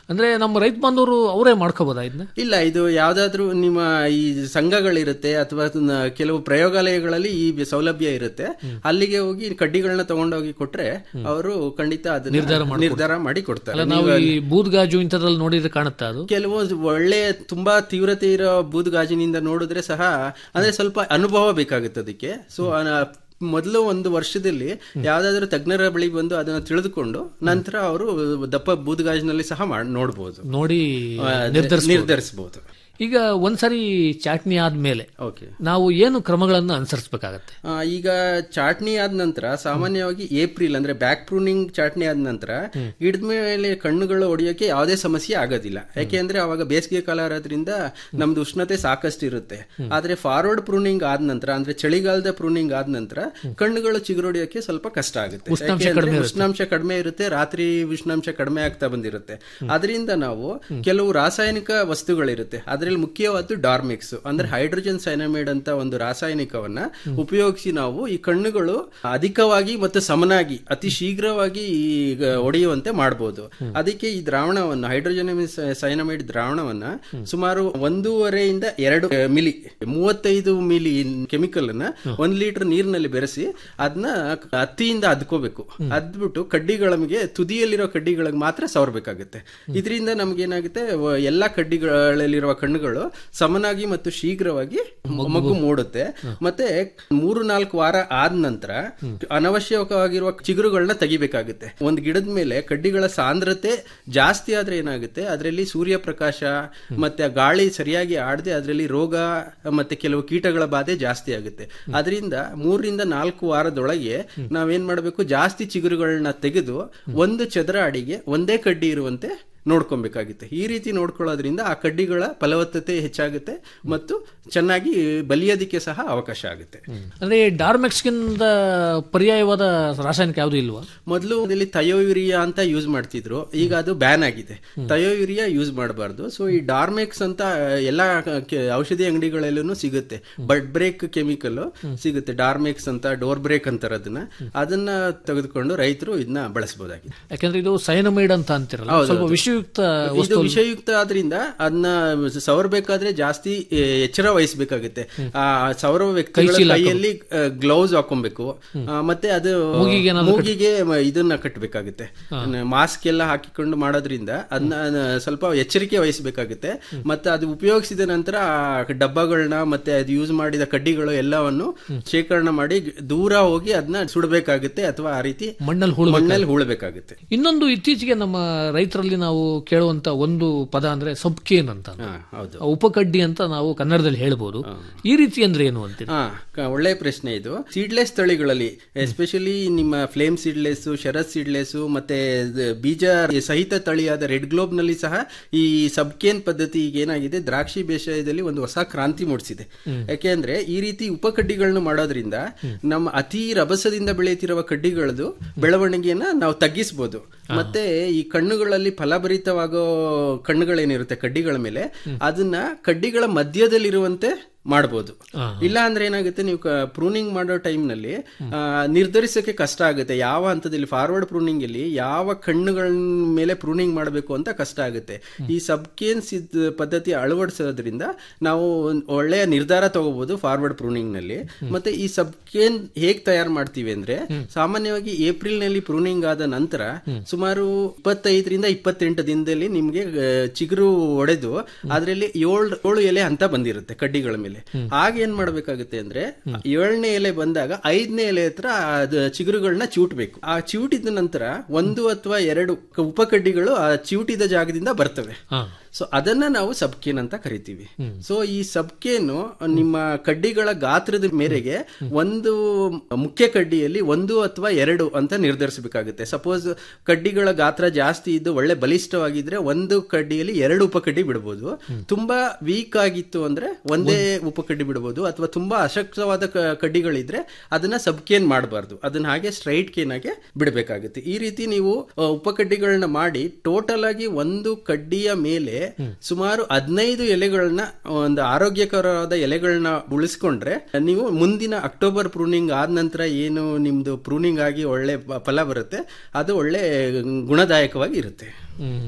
ಅಂದ್ರೆ ನಮ್ಮ ರೈತ ಬಾಂಧವರು ಅವರೇ ಮಾಡ್ಕೋಬೋದಾ ಇದನ್ನ ಇಲ್ಲ ಇದು ಯಾವ್ದಾದ್ರು ನಿಮ್ಮ ಈ ಸಂಘಗಳಿರುತ್ತೆ ಅಥವಾ ಅದನ್ನ ಕೆಲವು ಪ್ರಯೋಗಾಲಯಗಳಲ್ಲಿ ಈ ಸೌಲಭ್ಯ ಇರುತ್ತೆ ಅಲ್ಲಿಗೆ ಹೋಗಿ ಕಡ್ಡಿಗಳನ್ನ ತಗೊಂಡೋಗಿ ಕೊಟ್ರೆ ಅವರು ಖಂಡಿತ ಅದನ್ನ ನಿರ್ಧಾರ ಮಾಡ್ಕೊಡ್ತಾರೆ. ನಿರ್ಧಾರ ಮಾಡಿ ಕೊಡ್ತಾರೆ ಅಲ್ಲ ನಾವು ಈ ಬೂದ್ಗಾಜು ಇಂಥದ್ರಲ್ಲಿ ನೋಡಿದ್ರೆ ಕಾಣುತ್ತಾ ಅದು ಕೆಲವು ಒಳ್ಳೆ ತುಂಬಾ ತೀವ್ರತೆ ಇರೋ ಬೂದ್ ಗಾಜಿನಿಂದ ನೋಡಿದ್ರೆ ಸಹ ಅಂದ್ರೆ ಸ್ವಲ್ಪ ಅನುಭವ ಬೇಕಾಗುತ್ತೆ ಅದಕ್ಕೆ ಸೊ ಮೊದಲು ಒಂದು ವರ್ಷದಲ್ಲಿ ಯಾವ್ದಾದ್ರು ತಜ್ಞರ ಬಳಿ ಬಂದು ಅದನ್ನ ತಿಳಿದುಕೊಂಡು ನಂತರ ಅವರು ದಪ್ಪ ಬೂದ್ ಗಾಜಿನಲ್ಲಿ ಸಹ ಮಾಡ್ ನೋಡ್ಬೋದು ನೋಡಿ ಆ, ನಿರ್ಧರಿಸ್ಬೋದು. ನಿರ್ಧರಿಸಬಹುದು ಈಗ ಒಂದ್ಸರಿ ಚಾಟ್ನಿ ಆದ್ಮೇಲೆ ಓಕೆ ನಾವು ಏನು ಕ್ರಮಗಳನ್ನು ಅನುಸರಿಸಬೇಕಾಗತ್ತೆ ಆ, ಈಗ ಚಾಟ್ನಿ ಆದ ನಂತರ ಸಾಮಾನ್ಯವಾಗಿ ಏಪ್ರಿಲ್ ಅಂದ್ರೆ ಬ್ಯಾಕ್ ಪ್ರೂನಿಂಗ್ ಚಾಟ್ನಿ ಆದ ನಂತರ ಗಿಡದ ಮೇಲೆ ಕಣ್ಣುಗಳು ಹೊಡಿಯೋಕೆ ಯಾವುದೇ ಸಮಸ್ಯೆ ಆಗೋದಿಲ್ಲ ಯಾಕೆಂದ್ರೆ ಅವಾಗ ಬೇಸಿಗೆ ಕಾಲ ಇರೋದ್ರಿಂದ ನಮ್ದು ಉಷ್ಣತೆ ಸಾಕಷ್ಟು ಇರುತ್ತೆ ಆದ್ರೆ ಫಾರ್ವರ್ಡ್ ಪ್ರೂನಿಂಗ್ ಆದ ನಂತರ ಅಂದ್ರೆ ಚಳಿಗಾಲದ ಪ್ರೂನಿಂಗ್ ಆದ ನಂತರ ಕಣ್ಣುಗಳು ಚಿಗುರೊಡಿಯೋಕೆ ಸ್ವಲ್ಪ ಕಷ್ಟ ಆಗುತ್ತೆ ಉಷ್ಣಾಂಶ ಯಾಕೆ ಅಂದ್ರೆ ಕಡಿಮೆ ಇರುತ್ತೆ. ಉಷ್ಣಾಂಶ ಕಡಿಮೆ ಇರುತ್ತೆ ರಾತ್ರಿ ಉಷ್ಣಾಂಶ ಕಡಿಮೆ ಆಗ್ತಾ ಬಂದಿರುತ್ತೆ ಅದರಿಂದ ನಾವು ಕೆಲವು ರಾಸಾಯನಿಕ ವಸ್ತುಗಳಿರುತ್ತೆ ಅದ್ರಲ್ಲಿ ಮುಖ್ಯವಾದ್ದು ಡಾರ್ಮಿಕ್ಸ್ ಅಂದ್ರೆ ಹೈಡ್ರೋಜನ್ ಸೈನಮೈಡ್ ಅಂತ ಒಂದು ರಾಸಾಯನಿಕವನ್ನ ಉಪಯೋಗಿಸಿ ನಾವು ಈ ಕಣ್ಣುಗಳು ಅಧಿಕವಾಗಿ ಮತ್ತು ಸಮನಾಗಿ ಅತಿ ಶೀಘ್ರವಾಗಿ ಈಗ ಒಡೆಯುವಂತೆ ಮಾಡಬಹುದು ಅದಕ್ಕೆ ಈ ದ್ರಾವಣವನ್ನು ಹೈಡ್ರೋಜನ್ ಸೈನಮೈಡ್ ದ್ರಾವಣವನ್ನ ಸುಮಾರು ಒಂದೂವರೆಯಿಂದ ಎರಡು ಮಿಲಿ ಮೂವತ್ತೈದು ಮಿಲಿ ಕೆಮಿಕಲ್ ಅನ್ನ ಒಂದ್ ಲೀಟರ್ ನೀರಿನಲ್ಲಿ ಬೆರೆಸಿ ಅದನ್ನ ಹತ್ತಿಯಿಂದ ಅದ್ಕೋಬೇಕು ಅದ್ಬಿಟ್ಟು ಕಡ್ಡಿಗಳಿಗೆ ತುದಿಯಲ್ಲಿರೋ ಕಡ್ಡಿಗಳಿಗೆ ಮಾತ್ರ ಸವರ್ಬೇಕಾಗುತ್ತೆ ಇದರಿಂದ ನಮ್ಗೆ ಏನಾಗುತ್ತೆ ವ- ಎಲ್ಲಾ ಕಡ್ಡಿಗಳಲ್ಲಿರುವ ಕಣ್ಣುಗಳು ಸಮನಾಗಿ ಮತ್ತು ಶೀಘ್ರವಾಗಿ ಮಗು ಮೂಡುತ್ತೆ ಮತ್ತೆ ಮೂರು ನಾಲ್ಕು ವಾರ ಆದ ನಂತರ ಅನವಶ್ಯಕವಾಗಿರುವ ಚಿಗುರುಗಳನ್ನ ತೆಗಿಬೇಕಾಗುತ್ತೆ ಒಂದು ಗಿಡದ ಮೇಲೆ ಕಡ್ಡಿಗಳ ಸಾಂದ್ರತೆ ಜಾಸ್ತಿ ಆದ್ರೆ ಏನಾಗುತ್ತೆ ಅದರಲ್ಲಿ ಸೂರ್ಯಪ್ರಕಾಶ ಮತ್ತೆ ಆ ಗಾಳಿ ಸರಿಯಾಗಿ ಆಡದೆ ಅದರಲ್ಲಿ ರೋಗ ಮತ್ತೆ ಕೆಲವು ಕೀಟಗಳ ಬಾಧೆ ಜಾಸ್ತಿ ಆಗುತ್ತೆ ಅದರಿಂದ ಮೂರರಿಂದ ನಾಲ್ಕು ವಾರದೊಳಗೆ ನಾವೇನ್ ಮಾಡಬೇಕು ಜಾಸ್ತಿ ಚಿಗುರುಗಳನ್ನ ತೆಗೆದು ಒಂದು ಚದರ ಅಡಿಗೆ ಒಂದೇ ಕಡ್ಡಿ ಇರುವಂತೆ ನೋಡ್ಕೊಬೇಕಾಗುತ್ತೆ ಈ ರೀತಿ ನೋಡ್ಕೊಳ್ಳೋದ್ರಿಂದ ಆ ಕಡ್ಡಿಗಳ ಫಲವತ್ತತೆ ಹೆಚ್ಚಾಗುತ್ತೆ ಮತ್ತು ಚೆನ್ನಾಗಿ ಬಲಿಯೋದಿಕ್ಕೆ ಸಹ ಅವಕಾಶ ಆಗುತ್ತೆ ಅಂದ್ರೆ ಡಾರ್ಮೆಕ್ಸ್ಗಿಂತ ಪರ್ಯಾಯವಾದ ರಾಸಾಯನಿಕ ಯಾವುದು ಇಲ್ವಾ ಮೊದಲು ಇಲ್ಲಿ ಥಯೋಯುರಿಯಾ ಅಂತ ಯೂಸ್ ಮಾಡ್ತಿದ್ರು ಈಗ ಅದು ಬ್ಯಾನ್ ಆಗಿದೆ ಥಯೋಯುರಿಯಾ ಯೂಸ್ ಮಾಡಬಾರ್ದು ಸೊ ಈ ಡಾರ್ಮೆಕ್ಸ್ ಅಂತ ಎಲ್ಲ ಕೆ- ಔಷಧಿ ಅಂಗಡಿಗಳಲ್ಲೂ ಸಿಗುತ್ತೆ ಬಡ್ ಬ್ರೇಕ್ ಕೆಮಿಕಲ್ ಸಿಗುತ್ತೆ ಡಾರ್ಮೆಕ್ಸ್ ಅಂತ ಡೋರ್ ಬ್ರೇಕ್ ಅಂತಾರೆ ಅದನ್ನ ಅದನ್ನ ತೆಗೆದುಕೊಂಡು ರೈತರು ಇದನ್ನ ಬಳಸಬಹುದಾಗಿದೆ ಯಾಕಂದ್ರೆ ಇದು ಸೈನಮೈಡ್ ಅಂತ ಅಂತಿರಲ್ಲ ಹೌದು, ಸ್ವಲ್ಪ ಹೌದು. ವಿಷಯುಕ್ತ ಇದು ವಸ್ತು ವಿಷಯುಕ್ತ ಆದ್ರಿಂದ ಅದನ್ನ ಸವರಬೇಕಾದ್ರೆ ಜಾಸ್ತಿ ಎ, ಎಚ್ಚರ ವಹಿಸಬೇಕಾಗುತ್ತೆ ಆ ಸವರುವ ವ್ಯಕ್ತಿಗಳ ಚೀಲ ಕೈಯಲ್ಲಿ ಗ್ಲೌಸ್ ಹಾಕೊಬೇಕು ಆ, ಮತ್ತೆ ಅದು ಮೂಗಿಗೆ ಏನಾದ್ರು ಮೂಗಿಗೆ ಮ- ಇದನ್ನ ಕಟ್ಟಬೇಕಾಗುತ್ತೆ ಮಾಸ್ಕ್ ಎಲ್ಲ ಹಾಕಿಕೊಂಡು ಮಾಡೋದ್ರಿಂದ ಅದನ್ನ ಸ್ವಲ್ಪ ಎಚ್ಚರಿಕೆ ವಹಿಸಬೇಕಾಗುತ್ತೆ ಮತ್ತೆ ಅದು ಉಪಯೋಗಿಸಿದ ನಂತರ ಆ ಡಬ್ಬಗಳನ್ನ ಮತ್ತೆ ಅದು ಯೂಸ್ ಮಾಡಿದ ಕಡ್ಡಿಗಳು ಎಲ್ಲವನ್ನು ಶೇಖರಣೆ ಮಾಡಿ ದೂರ ಹೋಗಿ ಅದನ್ನ ಸುಡಬೇಕಾಗುತ್ತೆ ಅಥವಾ ಆ ರೀತಿ ಮಣ್ಣಲ್ಲಿ ಹೂಳ್ಬೇಕು. ಮಣ್ಣಲ್ಲಿ ಹೂಳಬೇಕಾಗುತ್ತೆ ಇನ್ನೊಂದು ಇತ್ತೀಚೆಗೆ ನಮ್ಮ ರೈತರಲ್ಲಿ ನಾವು ಕೇಳುವಂತ ಒಂದು ಪದ ಅಂದ್ರೆ ಸಬ್ಕೇನ್ ಅಂತ ಹಾ ಹೌದು ಆ ಉಪಕಡ್ಡಿ ಅಂತ ನಾವು ಕನ್ನಡದಲ್ಲಿ ಹೇಳ್ಬೋದು ಈ ರೀತಿ ಅಂದ್ರೆ ಏನು ಅಂತೀರಿ ಹಾ ಕ- ಒಳ್ಳೆ ಪ್ರಶ್ನೆ ಇದು ಸೀಡ್ಲೆಸ್ ತಳಿಗಳಲ್ಲಿ ಎಸ್ಪೆಷಲಿ ನಿಮ್ಮ ಫ್ಲೇಮ್ ಸೀಡ್ಲೆಸ್ ಶರತ್ ಸೀಡ್ಲೆಸ್ ಮತ್ತೆ ದ- ಬೀಜ ಸಹಿತ ತಳಿಯಾದ ರೆಡ್ ಗ್ಲೋಬ್ ನಲ್ಲಿ ಸಹ ಈ ಸಬ್ಕೇನ್ ಪದ್ಧತಿ ಈಗ ಏನಾಗಿದೆ ದ್ರಾಕ್ಷಿ ಬೇಸಾಯದಲ್ಲಿ ಒಂದು ಹೊಸ ಕ್ರಾಂತಿ ಮೂಡಿಸಿದೆ ಯಾಕೆಂದ್ರೆ ಈ ರೀತಿ ಉಪಕಡ್ಡಿಗಳನ್ನು ಮಾಡೋದ್ರಿಂದ ನಮ್ಮ ಅತಿ ರಭಸದಿಂದ ಬೆಳೆಯುತ್ತಿರುವ ಕಡ್ಡಿಗಳದು ಬೆಳವಣಿಗೆಯನ್ನ ನಾವು ತಗ್ಗಿಸಬಹುದು ಮತ್ತೆ ಈ ಕಣ್ಣುಗಳಲ್ಲಿ ಫಲಭರಿತವಾಗೋ ಕಣ್ಣುಗಳೇನಿರುತ್ತೆ ಕಡ್ಡಿಗಳ ಮೇಲೆ ಅದನ್ನ ಕಡ್ಡಿಗಳ ಮಧ್ಯದಲ್ಲಿರುವಂತೆ ಮಾಡಬಹುದು ಇಲ್ಲ ಅಂದ್ರೆ ಏನಾಗುತ್ತೆ ನೀವು ಪ್ರೂನಿಂಗ್ ಮಾಡೋ ಟೈಮ್ ನಲ್ಲಿ ಆ, ನಿರ್ಧರಿಸಕ್ಕೆ ಕಷ್ಟ ಆಗುತ್ತೆ ಯಾವ ಹಂತದಲ್ಲಿ ಫಾರ್ವರ್ಡ್ ಪ್ರೂನಿಂಗ್ ಅಲ್ಲಿ ಯಾವ ಕಣ್ಣುಗಳ ಮೇಲೆ ಪ್ರೂನಿಂಗ್ ಮಾಡಬೇಕು ಅಂತ ಕಷ್ಟ ಆಗುತ್ತೆ ಈ ಸಬ್ಕೇನ್ಸ್ ಪದ್ಧತಿ ಅಳವಡಿಸೋದ್ರಿಂದ ನಾವು ಒಂದ್ ಒಳ್ಳೆಯ ನಿರ್ಧಾರ ತಗೋಬಹುದು ಫಾರ್ವರ್ಡ್ ಪ್ರೂನಿಂಗ್ ನಲ್ಲಿ ಮತ್ತೆ ಈ ಸಬ್ಕೇನ್ ಹೇಗ್ ತಯಾರು ಮಾಡ್ತೀವಿ ಅಂದ್ರೆ ಸಾಮಾನ್ಯವಾಗಿ ಏಪ್ರಿಲ್ ನಲ್ಲಿ ಪ್ರೂನಿಂಗ್ ಆದ ನಂತರ ಸುಮಾರು ಇಪ್ಪತ್ತೈದರಿಂದ ಇಪ್ಪತ್ತೆಂಟು ದಿನದಲ್ಲಿ ನಿಮ್ಗೆ ಆ, ಚಿಗುರು ಒಡೆದು ಅದರಲ್ಲಿ ಏಳು ಏಳು ಎಲೆ ಅಂತ ಬಂದಿರುತ್ತೆ ಕಡ್ಡಿಗಳ ಮೇಲೆ ಆಗ ಏನ್ ಮಾಡ್ಬೇಕಾಗುತ್ತೆ ಅಂದ್ರೆ ಏಳನೇ ಎಲೆ ಬಂದಾಗ ಐದನೇ ಎಲೆ ಹತ್ರ ಅದು ಚಿಗುರುಗಳನ್ನ ಚಿವುಟ್ಬೇಕು ಆ ಚಿವುಟಿದ ನಂತರ ಒಂದು ಅಥವಾ ಎರಡು ಕ- ಉಪಕಡ್ಡಿಗಳು ಆ ಚಿವುಟಿದ ಜಾಗದಿಂದ ಬರ್ತವೆ ಹಾ ಸೊ ಅದನ್ನ ನಾವು ಸಬ್ಕೇನ್ ಅಂತ ಕರಿತೀವಿ ಸೊ ಈ ಸಬ್ಕೇನು ನಿಮ್ಮ ಕಡ್ಡಿಗಳ ಗಾತ್ರದ ಮೇರೆಗೆ ಒಂದು ಮುಖ್ಯ ಕಡ್ಡಿಯಲ್ಲಿ ಒಂದು ಅಥವಾ ಎರಡು ಅಂತ ನಿರ್ಧರಿಸಬೇಕಾಗುತ್ತೆ ಸಪೋಸ್ ಕಡ್ಡಿಗಳ ಗಾತ್ರ ಜಾಸ್ತಿ ಇದ್ದು ಒಳ್ಳೆ ಬಲಿಷ್ಠವಾಗಿದ್ರೆ ಒಂದು ಕಡ್ಡಿಯಲ್ಲಿ ಎರಡು ಉಪಕಡ್ಡಿ ಬಿಡಬಹುದು ತುಂಬಾ ವೀಕ್ ಆಗಿತ್ತು ಅಂದ್ರೆ ಒಂದೇ ಉಪಕಡ್ಡಿ ಬಿಡಬಹುದು ಅಥವಾ ತುಂಬಾ ಅಶಕ್ತವಾದ ಕ- ಕಡ್ಡಿಗಳಿದ್ರೆ ಅದನ್ನ ಸಬ್ಕೇನ್ ಮಾಡಬಾರ್ದು ಅದನ್ನ ಹಾಗೆ ಸ್ಟ್ರೈಟ್ ಕೇನ್ ಆಗಿ ಬಿಡಬೇಕಾಗುತ್ತೆ ಈ ರೀತಿ ನೀವು ಆ, ಉಪಕಡ್ಡಿಗಳನ್ನ ಮಾಡಿ ಟೋಟಲ್ ಆಗಿ ಒಂದು ಕಡ್ಡಿಯ ಮೇಲೆ ಸುಮಾರು ಹದಿನೈದು ಎಲೆಗಳನ್ನ ಒಂದು ಆರೋಗ್ಯಕರವಾದ ಎಲೆಗಳನ್ನ ಉಳಿಸ್ಕೊಂಡ್ರೆ ನೀವು ಮುಂದಿನ ಅಕ್ಟೋಬರ್ ಪ್ರೂನಿಂಗ್ ಆದ ನಂತರ ಏನು ನಿಮ್ದು ಪ್ರೂನಿಂಗ್ ಆಗಿ ಒಳ್ಳೆ ಫ- ಫಲ ಬರುತ್ತೆ ಅದು ಒಳ್ಳೆ ಗುಣದಾಯಕವಾಗಿ ಇರುತ್ತೆ ಹ್ಮ್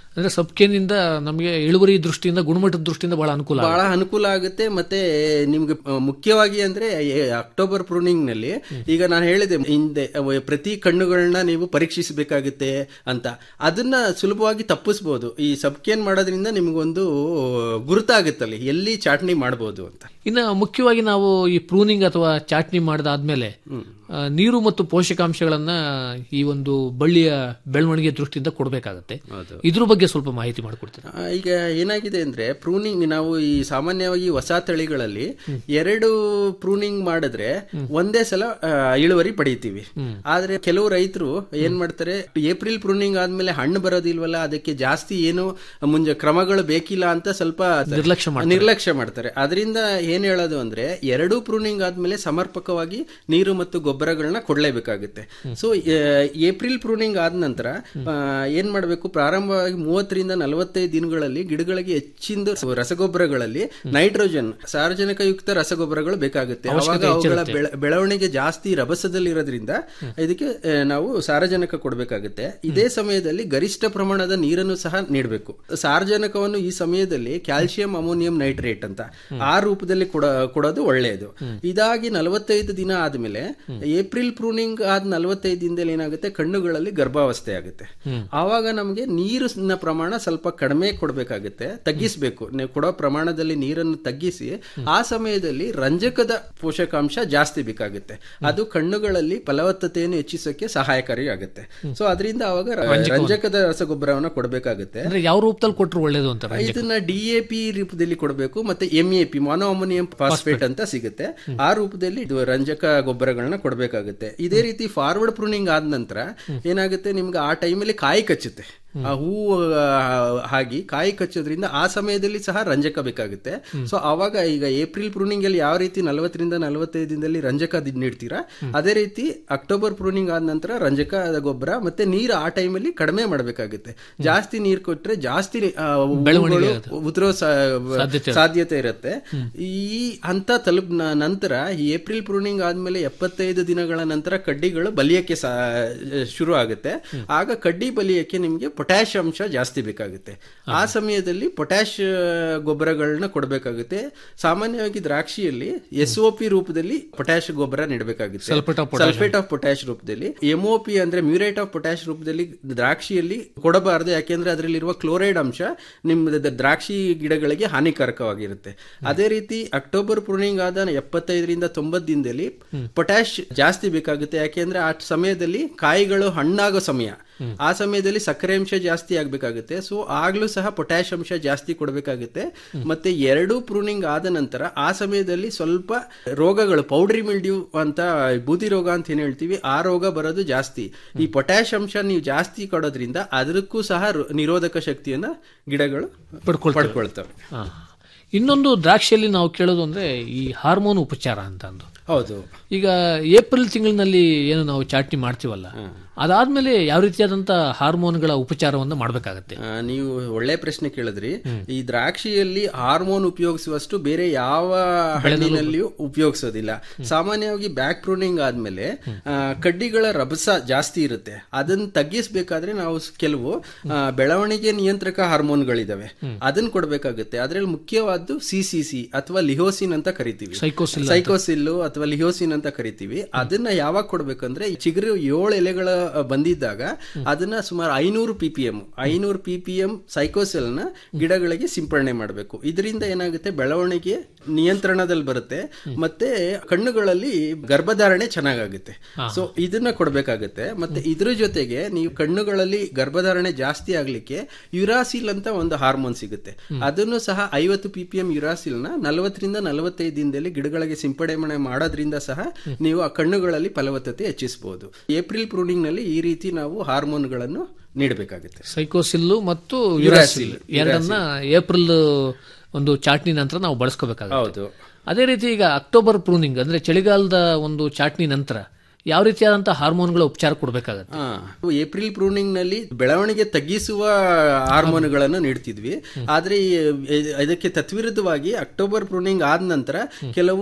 ಅಂದ್ರೆ ಸಬ್ಕೇನಿಂದ ನಮಗೆ ಇಳುವರಿ ದೃಷ್ಟಿಯಿಂದ ಗುಣಮಟ್ಟದ ದೃಷ್ಟಿಯಿಂದ ಬಹಳ ಅನುಕೂಲ ಆಗುತ್ತೆ. ಬಹಳ ಅನುಕೂಲ ಆಗುತ್ತೆ ಮತ್ತೆ ನಿಮ್ಗೆ ಆ, ಮುಖ್ಯವಾಗಿ ಅಂದ್ರೆ ಎ- ಅಕ್ಟೋಬರ್ ಪ್ರೂನಿಂಗ್ ನಲ್ಲಿ ಈಗ ನಾನು ಹೇಳಿದೆ ಹಿಂದೆ ಅವ ಪ್ರತಿ ಕಣ್ಣುಗಳನ್ನ ನೀವು ಪರೀಕ್ಷಿಸಬೇಕಾಗುತ್ತೆ ಅಂತ ಅದನ್ನ ಸುಲಭವಾಗಿ ತಪ್ಪಿಸ್ಬೋದು ಈ ಸಬ್ಕೇನ್ ಮಾಡೋದ್ರಿಂದ ನಿಮ್ಗೊಂದು ಗುರುತಾಗುತ್ತಲ್ಲಿ ಎಲ್ಲಿ ಚಾಟ್ನಿ ಮಾಡ್ಬೋದು ಅಂತ ಇನ್ನು ಮುಖ್ಯವಾಗಿ ನಾವು ಈ ಪ್ರೂನಿಂಗ್ ಅಥವಾ ಚಾಟ್ನಿ ಮಾಡಿದಾದ್ಮೇಲೆ ಆ, ನೀರು ಮತ್ತು ಪೋಷಕಾಂಶಗಳನ್ನ ಈ ಒಂದು ಬಳ್ಳಿಯ ಬೆಳವಣಿಗೆ ದೃಷ್ಟಿಯಿಂದ ಕೊಡಬೇಕಾಗತ್ತೆ ಇದ್ರ ಬಗ್ಗೆ ಸ್ವಲ್ಪ ಮಾಹಿತಿ ಮಾಡಿಕೊಡ್ತೀನಿ ಆ, ಈಗ ಏನಾಗಿದೆ ಅಂದ್ರೆ ಪ್ರೂನಿಂಗ್ ನಾವು ಈ ಸಾಮಾನ್ಯವಾಗಿ ಹೊಸ ತಳಿಗಳಲ್ಲಿ ಎರಡು ಪ್ರೂನಿಂಗ್ ಮಾಡಿದ್ರೆ ಒಂದೇ ಸಲ ಆ, ಇಳುವರಿ ಪಡಿತೀವಿ ಆದ್ರೆ ಕೆಲವು ರೈತರು ಏನ್ ಮಾಡ್ತಾರೆ ಏಪ್ರಿಲ್ ಪ್ರೂನಿಂಗ್ ಆದ್ಮೇಲೆ ಹಣ್ಣು ಬರೋದಿಲ್ವಲ್ಲ ಅದಕ್ಕೆ ಜಾಸ್ತಿ ಏನು ಮುಂಜೆ ಕ್ರಮಗಳು ಬೇಕಿಲ್ಲ ಅಂತ ಸ್ವಲ್ಪ ನಿರ್ಲಕ್ಷ್ಯ ಮಾಡ್ತಾರೆ. ನಿರ್ಲಕ್ಷ್ಯ ಮಾಡ್ತಾರೆ ಅದರಿಂದ ಏನ್ ಹೇಳೋದು ಅಂದ್ರೆ ಎರಡೂ ಪ್ರೂನಿಂಗ್ ಆದ್ಮೇಲೆ ಸಮರ್ಪಕವಾಗಿ ನೀರು ಮತ್ತು ಗೊಬ್ಬರಗಳನ್ನ ಕೊಡ್ಲೇಬೇಕಾಗುತ್ತೆ ಸೊ ಏಪ್ರಿಲ್ ಪ್ರೂನಿಂಗ್ ಆದ ನಂತರ ಆ, ಏನ್ ಮಾಡಬೇಕು ಪ್ರಾರಂಭವಾಗಿ ಮೂವತ್ತರಿಂದ ನಲವತ್ತೈದು ದಿನಗಳಲ್ಲಿ ಗಿಡಗಳಿಗೆ ಹೆಚ್ಚಿನ ರಸಗೊಬ್ಬರಗಳಲ್ಲಿ ನೈಟ್ರೋಜನ್ ಸಾರಜನಕಯುಕ್ತ ರಸಗೊಬ್ಬರಗಳು ಬೇಕಾಗುತ್ತೆ ಅವಾಗ ಅವುಗಳ ಬೆಳ- ಬೆಳವಣಿಗೆ ಜಾಸ್ತಿ ರಭಸದಲ್ಲಿರೋದ್ರಿಂದ ಇದಕ್ಕೆ ಆ, ನಾವು ಸಾರಜನಕ ಕೊಡಬೇಕಾಗುತ್ತೆ ಇದೇ ಸಮಯದಲ್ಲಿ ಗರಿಷ್ಠ ಪ್ರಮಾಣದ ನೀರನ್ನು ಸಹ ನೀಡಬೇಕು ಸಾರಜನಕವನ್ನು ಈ ಸಮಯದಲ್ಲಿ ಕ್ಯಾಲ್ಸಿಯಂ ಅಮೋನಿಯಂ ನೈಟ್ರೇಟ್ ಅಂತ ಆ ರೂಪದಲ್ಲಿ ಕೊಡ ಕೊಡೋದು ಒಳ್ಳೆಯದು ಇದಾಗಿ ನಲವತ್ತೈದು ದಿನ ಆದ್ಮೇಲೆ ಏಪ್ರಿಲ್ ಪ್ರೂನಿಂಗ್ ಆದ ನಲವತ್ತೈದು ದಿನದಲ್ಲಿ ಏನಾಗುತ್ತೆ ಕಣ್ಣುಗಳಲ್ಲಿ ಗರ್ಭಾವಸ್ಥೆ ಆಗುತ್ತೆ ಆವಾಗ ನಮಗೆ ನೀರಿನ ಪ್ರಮಾಣ ಸ್ವಲ್ಪ ಕಡಿಮೆ ಕೊಡಬೇಕಾಗುತ್ತೆ ತಗ್ಗಿಸ್ಬೇಕು ನೀವು ಕೊಡೋ ಪ್ರಮಾಣದಲ್ಲಿ ನೀರನ್ನು ತಗ್ಗಿಸಿ ಆ ಸಮಯದಲ್ಲಿ ರಂಜಕದ ಪೋಷಕಾಂಶ ಜಾಸ್ತಿ ಬೇಕಾಗುತ್ತೆ ಅದು ಕಣ್ಣುಗಳಲ್ಲಿ ಫಲವತ್ತತೆಯನ್ನು ಹೆಚ್ಚಿಸೋಕೆ ಸಹಾಯಕಾರಿ ಆಗುತ್ತೆ ಸೊ ಅದರಿಂದ ಅವಾಗ ರ- ರಂಜಕದ ರಸಗೊಬ್ಬರವನ್ನು ಕೊಡಬೇಕಾಗುತ್ತೆ ಅಂದ್ರೆ ಯಾವ ರೂಪದಲ್ಲಿ ಕೊಟ್ಟರು ಒಳ್ಳೇದು ಅಂತ ಇದನ್ನ ಡಿಎಪಿ ರೂಪದಲ್ಲಿ ಕೊಡಬೇಕು ಮತ್ತೆ ಎಂಎಪಿ ಮೊನೋ ಅಮೋನಿಯಂ ಫಾಸ್ಫೇಟ್ ಅಂತ ಸಿಗುತ್ತೆ ಆ ರೂಪದಲ್ಲಿ ಇದು ರಂಜಕ ಗೊಬ್ಬರಗಳನ್ನ ಕೊಡಬೇಕಾಗುತ್ತೆ ಇದೇ ರೀತಿ ಫಾರ್ವರ್ಡ್ ಪ್ರೂನಿಂಗ್ ಆದ ನಂತರ ಏನಾಗುತ್ತೆ ನಿಮ್ಗೆ ಆ ಟೈಮಲ್ಲಿ ಕಾಯಿ ಕಚ್ಚುತ್ತೆ ಆ ಹೂವು ಆ, ಆಗಿ ಕಾಯಿ ಕಚ್ಚೋದ್ರಿಂದ ಆ ಸಮಯದಲ್ಲಿ ಸಹ ರಂಜಕ ಬೇಕಾಗುತ್ತೆ ಸೊ ಅವಾಗ ಈಗ ಏಪ್ರಿಲ್ ಪ್ರೂನಿಂಗ್ ಅಲ್ಲಿ ಯಾವ ರೀತಿ ನಲವತ್ತರಿಂದ ನಲವತ್ತೈದು ದಿನದಲ್ಲಿ ರಂಜಕ ದಿ- ನೀಡ್ತೀರಾ ಅದೇ ರೀತಿ ಅಕ್ಟೋಬರ್ ಪ್ರೂನಿಂಗ್ ಆದ ನಂತರ ರಂಜಕ ಗೊಬ್ಬರ ಮತ್ತೆ ನೀರು ಆ ಟೈಮಲ್ಲಿ ಕಡಿಮೆ ಮಾಡಬೇಕಾಗುತ್ತೆ ಜಾಸ್ತಿ ನೀರು ಕೊಟ್ರೆ ಜಾಸ್ತಿ ಆ, ಹೂವುಗಳು ಉದುರೋ ಸಾ- ಸಾಧ್ಯತೆ ಇರುತ್ತೆ ಈ ಹಂತ ತಲುಪ್ ನ- ನಂತರ ಈ ಏಪ್ರಿಲ್ ಪ್ರೂನಿಂಗ್ ಆದ್ಮೇಲೆ ಎಪ್ಪತ್ತೈದು ದಿನಗಳ ನಂತರ ಕಡ್ಡಿಗಳು ಬಲಿಯಕ್ಕೆ ಸಾ- ಶುರು ಆಗುತ್ತೆ ಆಗ ಕಡ್ಡಿ ಬಲಿಯಕ್ಕೆ ನಿಮಗೆ ಪೊಟ್ಯಾಶ್ ಅಂಶ ಜಾಸ್ತಿ ಬೇಕಾಗುತ್ತೆ ಆ ಸಮಯದಲ್ಲಿ ಪೊಟ್ಯಾಶ್ ಗೊಬ್ಬರಗಳನ್ನ ಕೊಡಬೇಕಾಗುತ್ತೆ ಸಾಮಾನ್ಯವಾಗಿ ದ್ರಾಕ್ಷಿಯಲ್ಲಿ ಎಸ್ ಒ ಪಿ ರೂಪದಲ್ಲಿ ಪೊಟ್ಯಾಶ್ ಗೊಬ್ಬರ ನೀಡಬೇಕಾಗುತ್ತೆ Sulphate of sulphate of potash ರೂಪದಲ್ಲಿ ಎಮ್ಒಪಿ ಅಂದ್ರೆ ಮ್ಯೂರೇಟ್ ಆಫ್ ಪೊಟ್ಯಾಶ್ ರೂಪದಲ್ಲಿ ದ್ರಾಕ್ಷಿಯಲ್ಲಿ ಕೊಡಬಾರದು ಯಾಕೆಂದ್ರೆ ಅದರಲ್ಲಿರುವ ಕ್ಲೋರೈಡ್ ಅಂಶ ನಿಮ್ಮ ದ- ದ್ರಾಕ್ಷಿ ಗಿಡಗಳಿಗೆ ಹಾನಿಕಾರಕವಾಗಿರುತ್ತೆ ಅದೇ ರೀತಿ ಅಕ್ಟೋಬರ್ ಪ್ರೂನಿಂಗ್ ಆದ ಎಪ್ಪತ್ತೈದರಿಂದ ತೊಂಬತ್ತು ದಿನದಲ್ಲಿ ಪೊಟ್ಯಾಶ್ ಜಾಸ್ತಿ ಬೇಕಾಗುತ್ತೆ ಯಾಕೆಂದ್ರೆ ಆ ಸಮಯದಲ್ಲಿ ಕಾಯಿಗಳು ಹಣ್ಣಾಗೋ ಸಮಯ ಆ ಸಮಯದಲ್ಲಿ ಸಕ್ಕರೆ ಅಂಶ ಜಾಸ್ತಿ ಆಗ್ಬೇಕಾಗುತ್ತೆ ಸೊ ಆಗ್ಲೂ ಸಹ ಪೊಟ್ಯಾಶ್ ಅಂಶ ಜಾಸ್ತಿ ಕೊಡಬೇಕಾಗುತ್ತೆ ಮತ್ತೆ ಎರಡು ಪ್ರೂನಿಂಗ್ ಆದ ನಂತರ ಆ ಸಮಯದಲ್ಲಿ ಸ್ವಲ್ಪ ರೋಗಗಳು ಪೌಡ್ರಿ ಮಿಲ್ಡ್ಯೂ ಅಂತ ಬೂದಿ ರೋಗ ಅಂತ ಏನ್ ಹೇಳ್ತೀವಿ ಆ ರೋಗ ಬರೋದು ಜಾಸ್ತಿ ಈ ಪೊಟ್ಯಾಶ್ ಅಂಶ ನೀವು ಜಾಸ್ತಿ ಕೊಡೋದ್ರಿಂದ ಅದಕ್ಕೂ ಸಹ ರೋ- ನಿರೋಧಕ ಶಕ್ತಿಯನ್ನ ಗಿಡಗಳು ಪಡ್ಕೊಳ್ತವೆ. ಪಡ್ಕೊಳ್ತವೆ ಹಾ. ಇನ್ನೊಂದು ದ್ರಾಕ್ಷಿಯಲ್ಲಿ ನಾವು ಕೇಳೋದು ಅಂದ್ರೆ ಈ ಹಾರ್ಮೋನ್ ಉಪಚಾರ ಅಂತ ಅಂದು ಹೌದು ಈಗ ಏಪ್ರಿಲ್ ತಿಂಗಳಿನಲ್ಲಿ ಏನು ನಾವು ಚಾಟ್ನಿ ಮಾಡ್ತೀವಲ್ಲ ಅದಾದ್ಮೇಲೆ ಯಾವ ರೀತಿಯಾದಂತ ಹಾರ್ಮೋನ್ಗಳ ಉಪಚಾರವನ್ನು ಮಾಡಬೇಕಾಗತ್ತೆ ಆ, ನೀವು ಒಳ್ಳೆ ಪ್ರಶ್ನೆ ಕೇಳಿದ್ರಿ ಈ ದ್ರಾಕ್ಷಿಯಲ್ಲಿ ಹಾರ್ಮೋನ್ ಉಪಯೋಗಿಸುವಷ್ಟು ಬೇರೆ ಯಾವ ಹಣ್ಣಿನಲ್ಲಿಯೂ ಉಪಯೋಗಿಸೋದಿಲ್ಲ ಸಾಮಾನ್ಯವಾಗಿ ಬ್ಯಾಕ್ ಪ್ರೂನಿಂಗ್ ಆದ್ಮೇಲೆ ಆ, ಕಡ್ಡಿಗಳ ರಭಸ ಜಾಸ್ತಿ ಇರುತ್ತೆ ಅದನ್ನ ತಗ್ಗಿಸ್ಬೇಕಾದ್ರೆ ನಾವು ಸ್- ಕೆಲವು ಆ, ಬೆಳವಣಿಗೆ ನಿಯಂತ್ರಕ ಹಾರ್ಮೋನ್ಗಳಿದಾವೆ ಅದನ್ನ ಕೊಡಬೇಕಾಗುತ್ತೆ ಅದ್ರಲ್ಲಿ ಮುಖ್ಯವಾದ್ದು ಸಿ ಸಿ ಸಿ ಅಥವಾ ಲಿಹೋಸಿನ್ ಅಂತ ಕರಿತೀವಿ Psychosil ಸೈಕೋಸಿಲ್ಲು ಅಥವಾ ಲಿಹೋಸಿನ್ ಅಂತ ಕರಿತೀವಿ ಅದನ್ನ ಯಾವಾಗ ಕೊಡ್ಬೇಕಂದ್ರೆ ಈ ಚಿಗುರು ಏಳು ಎಲೆಗಳ ಅ, ಬಂದಿದ್ದಾಗ ಅದನ್ನ ಸುಮಾರು ಐನೂರು ಪಿ ಪಿ ಎಂ ಐನೂರು ಪಿ ಪಿ ಎಂ ಸೈಕೋಸೆಲ್ ನ ಗಿಡಗಳಿಗೆ ಸಿಂಪಡಣೆ ಮಾಡಬೇಕು ಇದರಿಂದ ಏನಾಗುತ್ತೆ ಬೆಳವಣಿಗೆ ನಿಯಂತ್ರಣದಲ್ಲಿ ಬರುತ್ತೆ ಮತ್ತೆ ಕಣ್ಣುಗಳಲ್ಲಿ ಗರ್ಭಧಾರಣೆ ಚೆನ್ನಾಗಾಗುತ್ತೆ ಸೊ ಇದನ್ನ ಕೊಡ್ಬೇಕಾಗುತ್ತೆ ಮತ್ತೆ ಇದ್ರ ಜೊತೆಗೆ ನೀವು ಕಣ್ಣುಗಳಲ್ಲಿ ಗರ್ಭಧಾರಣೆ ಜಾಸ್ತಿ ಆಗ್ಲಿಕ್ಕೆ ಯುರಾಸಿಲ್ ಅಂತ ಒಂದು ಹಾರ್ಮೋನ್ ಸಿಗುತ್ತೆ ಅದನ್ನು ಸಹ ಐವತ್ತು ಪಿ ಪಿ ಎಂ ಯುರಾಸಿಲ್ ನ ನಲವತ್ತರಿಂದ ನಲವತ್ತೈದು ದಿನದಲ್ಲಿ ಗಿಡಗಳಿಗೆ ಸಿಂಪಡಣೆ ಮಾಡೋದ್ರಿಂದ ಸಹ ನೀವು ಆ ಕಣ್ಣುಗಳಲ್ಲಿ ಫಲವತ್ತತೆ ಹೆಚ್ಚಿಸಬಹುದು ಏಪ್ರಿಲ್ ಪ್ರೂನಿಂಗ್ ನಲ್ಲಿ ಈ ರೀತಿ ನಾವು ಹಾರ್ಮೋನ್ಗಳನ್ನು ನೀಡಬೇಕಾಗುತ್ತೆ ಸೈಕೋಸಿಲ್ಲು ಮತ್ತು ಯುರಾಸಿಲ್ ಎರಡನ್ನ ಏಪ್ರಿಲ್ ಒಂದು ಚಾಟ್ನಿ ನಂತರ ನಾವು ಬಳಸ್ಕೋಬೇಕಾಗುತ್ತೆ ಹೌದು ಅದೇ ರೀತಿ ಈಗ ಅಕ್ಟೋಬರ್ ಪ್ರೂನಿಂಗ್ ಅಂದ್ರೆ ಚಳಿಗಾಲದ ಒಂದು ಚಾಟ್ನಿ ನಂತರ ಯಾವ ರೀತಿಯಾದಂತಹ ಹಾರ್ಮೋನ್ಗಳ ಉಪಚಾರ ಕೊಡಬೇಕಾಗತ್ತೆ ಆ, ಏಪ್ರಿಲ್ ಪ್ರೂನಿಂಗ್ ನಲ್ಲಿ ಬೆಳವಣಿಗೆ ತಗ್ಗಿಸುವ ಹಾರ್ಮೋನ್ಗಳನ್ನು ನೀಡ್ತಿದ್ವಿ ಆದ್ರೆ ಈ- ಇ- ಇದಕ್ಕೆ ತತ್ವಿರುದ್ಧವಾಗಿ ಅಕ್ಟೋಬರ್ ಪ್ರೂನಿಂಗ್ ಆದ ನಂತರ ಕೆಲವು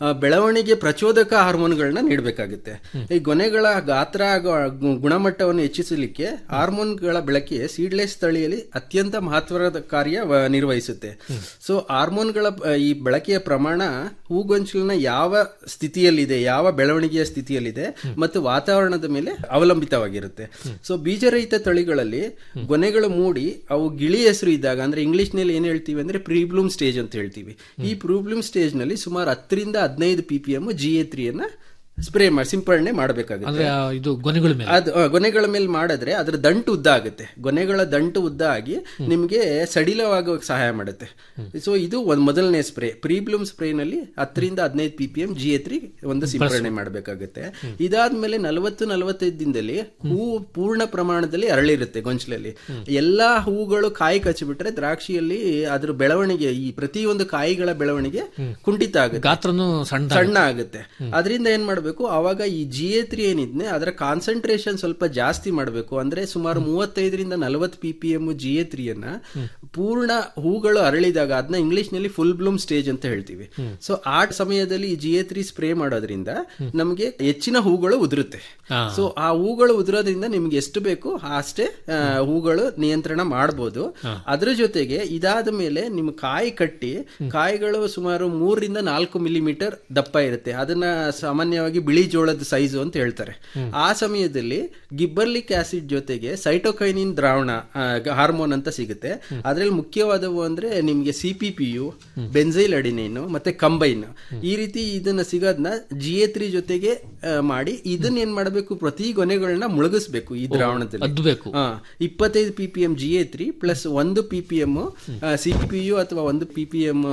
ಆ, ಬೆಳವಣಿಗೆ ಪ್ರಚೋದಕ ಹಾರ್ಮೋನ್ಗಳನ್ನ ನೀಡಬೇಕಾಗುತ್ತೆ ಈ ಗೊನೆಗಳ ಗಾತ್ರ ಹಾಗೂ ಗು- ಗುಣಮಟ್ಟವನ್ನು ಹೆಚ್ಚಿಸಲಿಕ್ಕೆ ಹಾರ್ಮೋನ್ಗಳ ಬಳಕೆ ಸೀಡ್ಲೆಸ್ ತಳಿಯಲ್ಲಿ ಅತ್ಯಂತ ಮಹತ್ವದ ಕಾರ್ಯ ವ- ನಿರ್ವಹಿಸುತ್ತೆ ಸೊ ಹಾರ್ಮೋನ್ಗಳ ಆ, ಈ ಬಳಕೆಯ ಪ್ರಮಾಣ ಹೂಗೊಂಚಲಿನ ಯಾವ ಸ್ಥಿತಿಯಲ್ಲಿದೆ ಯಾವ ಬೆಳವಣಿಗೆಯ ಸ್ಥಿತಿಯಲ್ಲಿದೆ ಮತ್ತು ವಾತಾವರಣದ ಮೇಲೆ ಅವಲಂಬಿತವಾಗಿರುತ್ತೆ ಸೊ ಬೀಜರಹಿತ ತಳಿಗಳಲ್ಲಿ ಗೊನೆಗಳು ಮೂಡಿ ಅವು ಗಿಳಿ ಹೆಸರು ಇದ್ದಾಗ ಅಂದ್ರೆ ಇಂಗ್ಲಿಷ್ ನಲ್ಲಿ ಏನ್ ಹೇಳ್ತೀವಿ ಅಂದ್ರೆ ಪ್ರೀಬ್ಲೂಮ್ ಸ್ಟೇಜ್ ಅಂತ ಹೇಳ್ತೀವಿ ಈ ಪ್ರೀಬ್ಲೂಮ್ ಸ್ಟೇಜ್ ನಲ್ಲಿ ಸುಮಾರು ಹತ್ತರಿಂದ ಹದಿನೈದು P P M G A ತ್ರೀಯನ್ನ ಸ್ಪ್ರೇ ಮಾಡಿ ಸಿಂಪಡಣೆ ಮಾಡಬೇಕಾಗುತ್ತೆ ಅಂದ್ರೆ ಆ ಇದು ಗೊನೆಗಳ ಮೇಲೆ ಅದು ಆ, ಗೊನೆಗಳ ಮೇಲೆ ಮಾಡಿದ್ರೆ ಅದರ ದಂಟು ಉದ್ದ ಆಗುತ್ತೆ ಗೊನೆಗಳ ದಂಟು ಉದ್ದ ಆಗಿ ನಿಮಗೆ ಸಡಿಲವಾಗೋಕೆ ಸಹಾಯ ಮಾಡುತ್ತೆ ಸೊ ಇದು ಒಂದು ಮೊದಲನೇ ಸ್ಪ್ರೇ ಪ್ರೀಬ್ಲೂಮ್ ಸ್ಪ್ರೇನಲ್ಲಿ ಹತ್ತರಿಂದ ಹದಿನೈದು P P M G A ಒಂದು ಸಿಂಪಡಣೆ ಮಾಡಬೇಕಾಗುತ್ತೆ ಇದಾದ್ಮೇಲೆ ನಲವತ್ತು ನಲವತ್ತೈದು ದಿನದಲ್ಲಿ ಹೂವು ಪೂರ್ಣ ಪ್ರಮಾಣದಲ್ಲಿ ಅರಳಿರುತ್ತೆ ಗೊಂಚಲಲ್ಲಿ ಎಲ್ಲಾ ಹೂಗಳು ಕಾಯಿ ಕಚ್ಚಿಬಿಟ್ರೆ ದ್ರಾಕ್ಷಿಯಲ್ಲಿ ಅದ್ರ ಬೆಳವಣಿಗೆ ಈ ಪ್ರತಿಯೊಂದು ಕಾಯಿಗಳ ಬೆಳವಣಿಗೆ ಕುಂಠಿತ ಆಗುತ್ತೆ ಗಾತ್ರನು ಸಣ್ಣ ಸಣ್ಣ ಆಗುತ್ತೆ ಅದರಿಂದ ಏನ್ ಮಾಡಬೇಕು ಅವಾಗ ಈ ಜಿ ಎ ತ್ರೀ ಏನಿದ್ನೆ ಅದರ ಕಾನ್ಸಂಟ್ರೇಷನ್ ಸ್ವಲ್ಪ ಜಾಸ್ತಿ ಮಾಡಬೇಕು ಅಂದ್ರೆ ಸುಮಾರು ಮೂವತ್ತೈದರಿಂದ ನಲವತ್ತು P P M G A ತ್ರೀಯನ್ನ ಪೂರ್ಣ ಹೂಗಳು ಅರಳಿದಾಗ ಅದನ್ನ ಇಂಗ್ಲಿಷ್ ನಲ್ಲಿ ಫುಲ್ ಬ್ಲೂಮ್ ಸ್ಟೇಜ್ ಅಂತ ಹೇಳ್ತೀವಿ ಸೊ ಆ ಸಮಯದಲ್ಲಿ ಈ ಜಿ ಎ ತ್ರೀ ಸ್ಪ್ರೇ ಮಾಡೋದ್ರಿಂದ ನಮಗೆ ಹೆಚ್ಚಿನ ಹೂಗಳು ಉದುರುತ್ತೆ ಸೊ ಆ ಹೂಗಳು ಉದುರೋದ್ರಿಂದ ನಿಮ್ಗೆ ಎಷ್ಟು ಬೇಕು ಅಷ್ಟೇ ಆ, ಹೂಗಳು ನಿಯಂತ್ರಣ ಮಾಡಬಹುದು ಅದ್ರ ಜೊತೆಗೆ ಇದಾದ ಮೇಲೆ ನಿಮ್ಮ ಕಾಯಿ ಕಟ್ಟಿ ಕಾಯಿಗಳು ಸುಮಾರು ಮೂರರಿಂದ ನಾಲ್ಕು ಮಿಲಿಮೀಟರ್ ದಪ್ಪ ಇರುತ್ತೆ ಅದನ್ನ ಸಾಮಾನ್ಯವಾಗಿ ಬಿಳಿ ಜೋಳದ ಸೈಜು ಅಂತ ಹೇಳ್ತಾರೆ ಆ ಸಮಯದಲ್ಲಿ ಗಿಬ್ಬರ್ಲಿಕ್ ಆಸಿಡ್ ಜೊತೆಗೆ ಸೈಟೋಕೈನಿನ್ ದ್ರಾವಣ ಹಾರ್ಮೋನ್ ಅಂತ ಸಿಗುತ್ತೆ ಅದ್ರಲ್ಲಿ ಮುಖ್ಯವಾದವು ಅಂದ್ರೆ ನಿಮ್ಗೆ C P P U benzyl adenine ಮತ್ತೆ ಕಂಬೈನ್ ಈ ರೀತಿ ಇದನ್ನ ಸಿಗೋದನ್ನ ಜಿ ಎ ತ್ರೀ ಜೊತೆಗೆ ಆ, ಮಾಡಿ ಇದನ್ನ ಏನ್ ಮಾಡಬೇಕು ಪ್ರತಿ ಗೊನೆಗಳನ್ನ ಮುಳುಗಿಸ್ಬೇಕು ಈ ದ್ರಾವಣದಲ್ಲಿ ಅದ್ಬೇಕು ಹಾ ಇಪ್ಪತ್ತೈದು P P M G A three plus ಒಂದು P P M C P U ಅಥವಾ ಒಂದು ಪಿ ಪಿ ಎಂ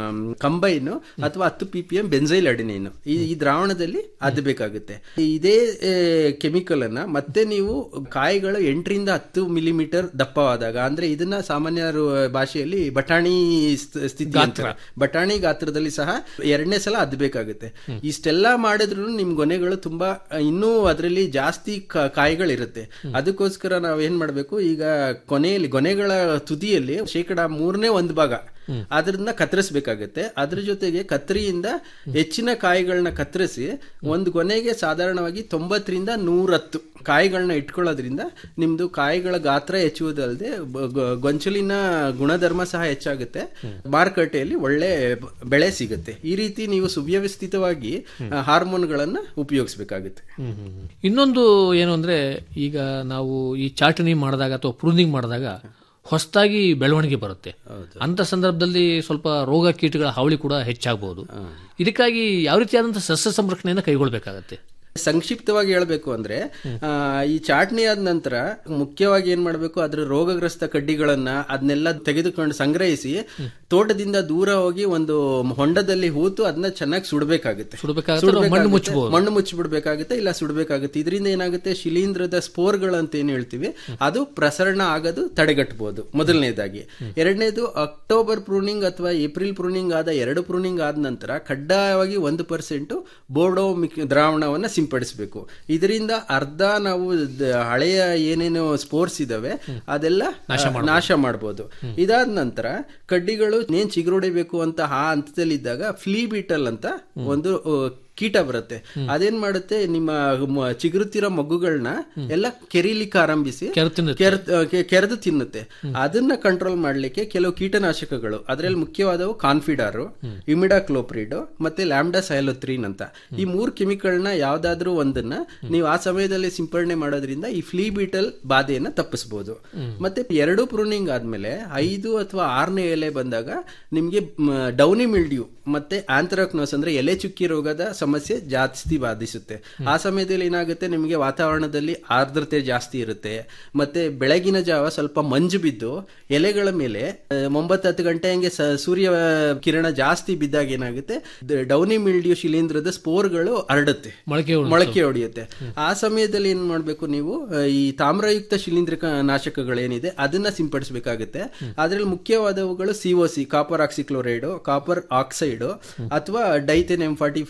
ಕಂಬೈನ್ ಅಥವಾ ಹತ್ತು P P M benzyl adenine ಈ ಈ ದ್ರಾವಣದಲ್ಲಿ ಅದ್ಬೇಕಾಗುತ್ತೆ ಇದೇ ಕೆಮಿಕಲ್ ಅನ್ನ ಮತ್ತೆ ನೀವು ಕಾಯಿಗಳು ಎಂಟರಿಂದ ಹತ್ತು ಮಿಲಿಮೀಟರ್ ದಪ್ಪವಾದಾಗ ಅಂದ್ರೆ ಇದನ್ನ ಸಾಮಾನ್ಯ ರು- ಭಾಷೆಯಲ್ಲಿ ಬಟಾಣಿ ಸ್ಥ- ಸ್ಥಿತಿ ಅಂತಾರೆ. ಬಟಾಣಿ ಗಾತ್ರದಲ್ಲಿ ಸಹ ಎರಡನೇ ಸಲ ಅದ್ಬೇಕಾಗುತ್ತೆ ಇಷ್ಟೆಲ್ಲ ಮಾಡಿದ್ರು ನಿಮ್ ಗೊನೆಗಳು ತುಂಬಾ ಆ, ಇನ್ನೂ ಅದರಲ್ಲಿ ಜಾಸ್ತಿ ಕ- ಕಾಯಿಗಳಿರುತ್ತೆ ಅದಕ್ಕೋಸ್ಕರ ನಾವ್ ಏನ್ ಮಾಡ್ಬೇಕು ಈಗ ಕೊನೆಯಲ್ಲಿ ಗೊನೆಗಳ ತುದಿಯಲ್ಲಿ ಶೇಕಡ ಮೂರನೇ ಒಂದು ಭಾಗ ಅದನ್ನ ಕತ್ತರಿಸಬೇಕಾಗುತ್ತೆ ಅದ್ರ ಜೊತೆಗೆ ಕತ್ತರಿಯಿಂದ ಹೆಚ್ಚಿನ ಕಾಯಿಗಳನ್ನ ಕತ್ತರಿಸಿ ಒಂದು ಗೊನೆಗೆ ಸಾಧಾರಣವಾಗಿ ತೊಂಬತ್ತರಿಂದ ನೂರತ್ತು ಕಾಯಿಗಳನ್ನ ಇಟ್ಕೊಳ್ಳೋದ್ರಿಂದ ನಿಮ್ದು ಕಾಯಿಗಳ ಗಾತ್ರ ಹೆಚ್ಚುವುದಲ್ಲದೆ ಬ- ಗೊ- ಗೊಂಚಲಿನ ಗುಣಧರ್ಮ ಸಹ ಹೆಚ್ಚಾಗುತ್ತೆ ಮಾರುಕಟ್ಟೆಯಲ್ಲಿ ಒಳ್ಳೆ ಬ- ಬೆಳೆ ಸಿಗುತ್ತೆ ಈ ರೀತಿ ನೀವು ಸುವ್ಯವಸ್ಥಿತವಾಗಿ ಆ, ಹಾರ್ಮೋನ್ಗಳನ್ನ ಉಪಯೋಗಿಸಬೇಕಾಗುತ್ತೆ ಇನ್ನೊಂದು ಏನು ಅಂದ್ರೆ ಈಗ ನಾವು ಈ ಚಾಟನಿ ಮಾಡಿದಾಗ ಅಥವಾ ಪ್ರೂನಿಂಗ್ ಮಾಡಿದಾಗ ಹೊಸದಾಗಿ ಬೆಳವಣಿಗೆ ಬರುತ್ತೆ ಅಂತ ಸಂದರ್ಭದಲ್ಲಿ ಸ್ವಲ್ಪ ರೋಗ ಕೀಟಗಳ ಹಾವಳಿ ಕೂಡ ಹೆಚ್ಚಾಗಬಹುದು ಇದಕ್ಕಾಗಿ ಯಾವ ರೀತಿಯಾದಂತಹ ಸಸ್ಯ ಸಂರಕ್ಷಣೆಯನ್ನು ಕೈಗೊಳ್ಳಬೇಕಾಗತ್ತೆ ಸಂಕ್ಷಿಪ್ತವಾಗಿ ಹೇಳ್ಬೇಕು ಅಂದ್ರೆ ಆ, ಈ ಚಾಟ್ನಿ ಆದ ನಂತರ ಮುಖ್ಯವಾಗಿ ಏನ್ ಮಾಡ್ಬೇಕು ಅದ್ರ ರೋಗಗ್ರಸ್ತ ಕಡ್ಡಿಗಳನ್ನ ಅದನ್ನೆಲ್ಲ ತೆಗೆದುಕೊಂಡು ಸಂಗ್ರಹಿಸಿ ತೋಟದಿಂದ ದೂರ ಹೋಗಿ ಒಂದು ಹೊಂಡದಲ್ಲಿ ಹೂತು ಅದನ್ನ ಚೆನ್ನಾಗಿ ಸುಡಬೇಕಾಗುತ್ತೆ ಸುಡ್ಬೇಕಾಗತ್ತೆ ಅಥವಾ ಮಣ್ಣು ಮುಚ್ಚಬಹುದು ಮಣ್ಣು ಮುಚ್ಚಿಬಿಡ್ಬೇಕಾಗುತ್ತೆ ಇಲ್ಲ ಸುಡಬೇಕಾಗುತ್ತೆ ಇದರಿಂದ ಏನಾಗುತ್ತೆ ಶಿಲೀಂಧ್ರದ ಸ್ಪೋರ್ಗಳು ಅಂತ ಏನ್ ಹೇಳ್ತೀವಿ ಅದು ಪ್ರಸರಣ ಆಗೋದು ತಡೆಗಟ್ಟಬಹುದು ಮೊದಲನೇದಾಗಿ ಎರಡನೇದು ಅಕ್ಟೋಬರ್ ಪ್ರೂನಿಂಗ್ ಅಥವಾ ಏಪ್ರಿಲ್ ಪ್ರೂನಿಂಗ್ ಆದ ಎರಡು ಪ್ರೂನಿಂಗ್ ಆದ ನಂತರ ಕಡ್ಡಾಯವಾಗಿ ಒಂದು ಪರ್ಸೆಂಟ್ ಬೋರ್ಡೋ ಮಿಕ್- ದ್ರಾವಣವನ್ನ ಸಿಂಪಡಿಸಬೇಕು ಇದರಿಂದ ಅರ್ಧ ನಾವು ದ- ಹಳೆಯ ಏನೇನು ಸ್ಪೋರ್ಸ್ ಇದಾವೆ ಅದೆಲ್ಲ ಆ, ನಾಶ ಮಾಡಬಹುದು ಇದಾದ ನಂತರ ಕಡ್ಡಿಗಳು ನೇನ್ ಚಿಗುರೊಡಿಬೇಕು ಅಂತ ಆ ಹಂತದಲ್ಲಿದ್ದಾಗ ಫ್ಲೀ ಬೀಟಲ್ ಅಂತ ಒಂದು ಆ, ಕೀಟ ಬರುತ್ತೆ ಅದೇನ್ ಮಾಡುತ್ತೆ ನಿಮ್ಮ ಮ- ಚಿಗುರುತ್ತಿರೋ ಮಗುಗಳನ್ನ ಎಲ್ಲ ಕೆರಿಲಿಕ್ಕೆ ಆರಂಭಿಸಿ ಕೆರೆ ತಿನ್ನುತ್ತೆ. ಕೆರ್- ಕೆ- ಕೆರೆದು ತಿನ್ನುತ್ತೆ ಅದನ್ನ ಕಂಟ್ರೋಲ್ ಮಾಡ್ಲಿಕ್ಕೆ ಕೆಲವು ಕೀಟನಾಶಕಗಳು ಅದರಲ್ಲಿ ಮುಖ್ಯವಾದವು ಕಾನ್ಫಿಡಾರು ಇಮಿಡಾಕ್ಲೋಪ್ರಿಡ್ ಮತ್ತೆ ಲ್ಯಾಂಬ್ಡಾ ಸೈಲೋತ್ರಿನ್ ಅಂತ ಈ ಮೂರು ಕೆಮಿಕಲ್ನ ಯಾವ್ದಾದ್ರೂ ಒಂದನ್ನ ನೀವು ಆ ಸಮಯದಲ್ಲಿ ಸಿಂಪಡಣೆ ಮಾಡೋದ್ರಿಂದ ಈ ಫ್ಲೀ ಬೀಟಲ್ ಬಾಧೆಯನ್ನ ತಪ್ಪಿಸಬಹುದು ಮತ್ತೆ ಎರಡು ಪ್ರೂನಿಂಗ್ ಆದ್ಮೇಲೆ ಐದು ಅಥವಾ ಆರನೇ ಎಲೆ ಬಂದಾಗ ನಿಮ್ಗೆ ಡೌನಿ ಮಿಲ್ಡ್ಯೂ ಮತ್ತೆ ಆಂಥ್ರಾಕ್ನೋಸ್ ಅಂದ್ರೆ ಎಲೆ ಚುಕ್ಕಿ ರೋಗದ ಸಮಸ್ಯೆ ಜಾಸ್ತಿ ಬಾಧಿಸುತ್ತೆ ಆ ಸಮಯದಲ್ಲಿ ಏನಾಗುತ್ತೆ ನಿಮಗೆ ವಾತಾವರಣದಲ್ಲಿ ಆರ್ದ್ರತೆ ಜಾಸ್ತಿ ಇರುತ್ತೆ ಮತ್ತೆ ಬೆಳಗಿನ ಜಾವ ಸ್ವಲ್ಪ ಮಂಜು ಬಿದ್ದು ಎಲೆಗಳ ಮೇಲೆ ಆ, ಒಂಬತ್ತು ಹತ್ತು ಗಂಟೆ ಹಂಗೆ ಸ- ಸೂರ್ಯ ಕಿರಣ ಜಾಸ್ತಿ ಬಿದ್ದಾಗ ಏನಾಗುತ್ತೆ ದ- ಡೌನಿ ಮಿಲ್ಡ್ಯೂ ಶಿಲೀಂಧ್ರದ ಸ್ಪೋರ್ಗಳು ಹರಡುತ್ತೆ ಮೊಳಕೆ ಹೊಡೆದು. ಮೊಳಕೆ ಹೊಡೆಯುತ್ತೆ ಆ ಸಮಯದಲ್ಲಿ ಏನ್ ಮಾಡ್ಬೇಕು ನೀವು ಆ, ಈ ತಾಮ್ರಯುಕ್ತ ಶಿಲೀಂಧ್ರಕ ನಾಶಕಗಳೇನಿದೆ ಅದನ್ನ ಸಿಂಪಡಿಸಬೇಕಾಗುತ್ತೆ ಅದ್ರಲ್ಲಿ ಮುಖ್ಯವಾದವುಗಳು COC copper oxychloride copper oxide ಅಥವಾ ಡೈಥೆನ್ ಎಂ ಫಾರ್ಟಿ ಫೈವ್ ಅಂತ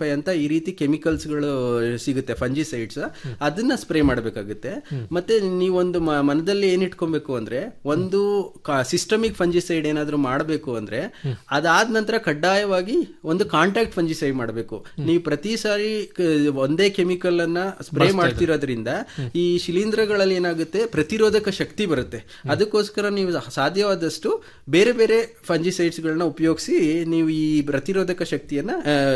ಈ ರೀತಿ ಕೆಮಿಕಲ್ಸ್ಗಳು ಸಿಗುತ್ತೆ ಫಂಜಿಸೈಡ್ಸ್ ಅದನ್ನ ಸ್ಪ್ರೇ ಮಾಡಬೇಕಾಗುತ್ತೆ ಮತ್ತೆ ನೀವೊಂದು ಮ- ಮನದಲ್ಲಿ ಏನ್ ಇಟ್ಕೊಬೇಕು ಅಂದ್ರೆ ಒಂದು ಸಿಸ್ಟಮಿಕ್ ಫಂಜಿಸೈಡ್ ಏನಾದ್ರೂ ಮಾಡಬೇಕು ಅಂದ್ರೆ ಅದಾದ ನಂತರ ಕಡ್ಡಾಯವಾಗಿ ಒಂದು ಕಾಂಟ್ಯಾಕ್ಟ್ ಫಂಜಿಸೈಡ್ ಮಾಡಬೇಕು ನೀವು ಪ್ರತಿ ಸಾರಿ ಕ- ಒಂದೇ ಕೆಮಿಕಲ್ ಅನ್ನ ಸ್ಪ್ರೇ ಮಾಡ್ತಿರೋದ್ರಿಂದ ಈ ಶಿಲೀಂಧ್ರಗಳಲ್ಲಿ ಏನಾಗುತ್ತೆ ಪ್ರತಿರೋಧಕ ಶಕ್ತಿ ಬರುತ್ತೆ ಅದಕ್ಕೋಸ್ಕರ ನೀವು ಸಾಧ್ಯವಾದಷ್ಟು ಬೇರೆ ಬೇರೆ ಫಂಜಿಸೈಡ್ಸ್ ಗಳನ್ನ ಉಪಯೋಗಿಸಿ ನೀವು ಈ ಪ್ರತಿರೋಧಕ ಶಕ್ತಿಯನ್ನ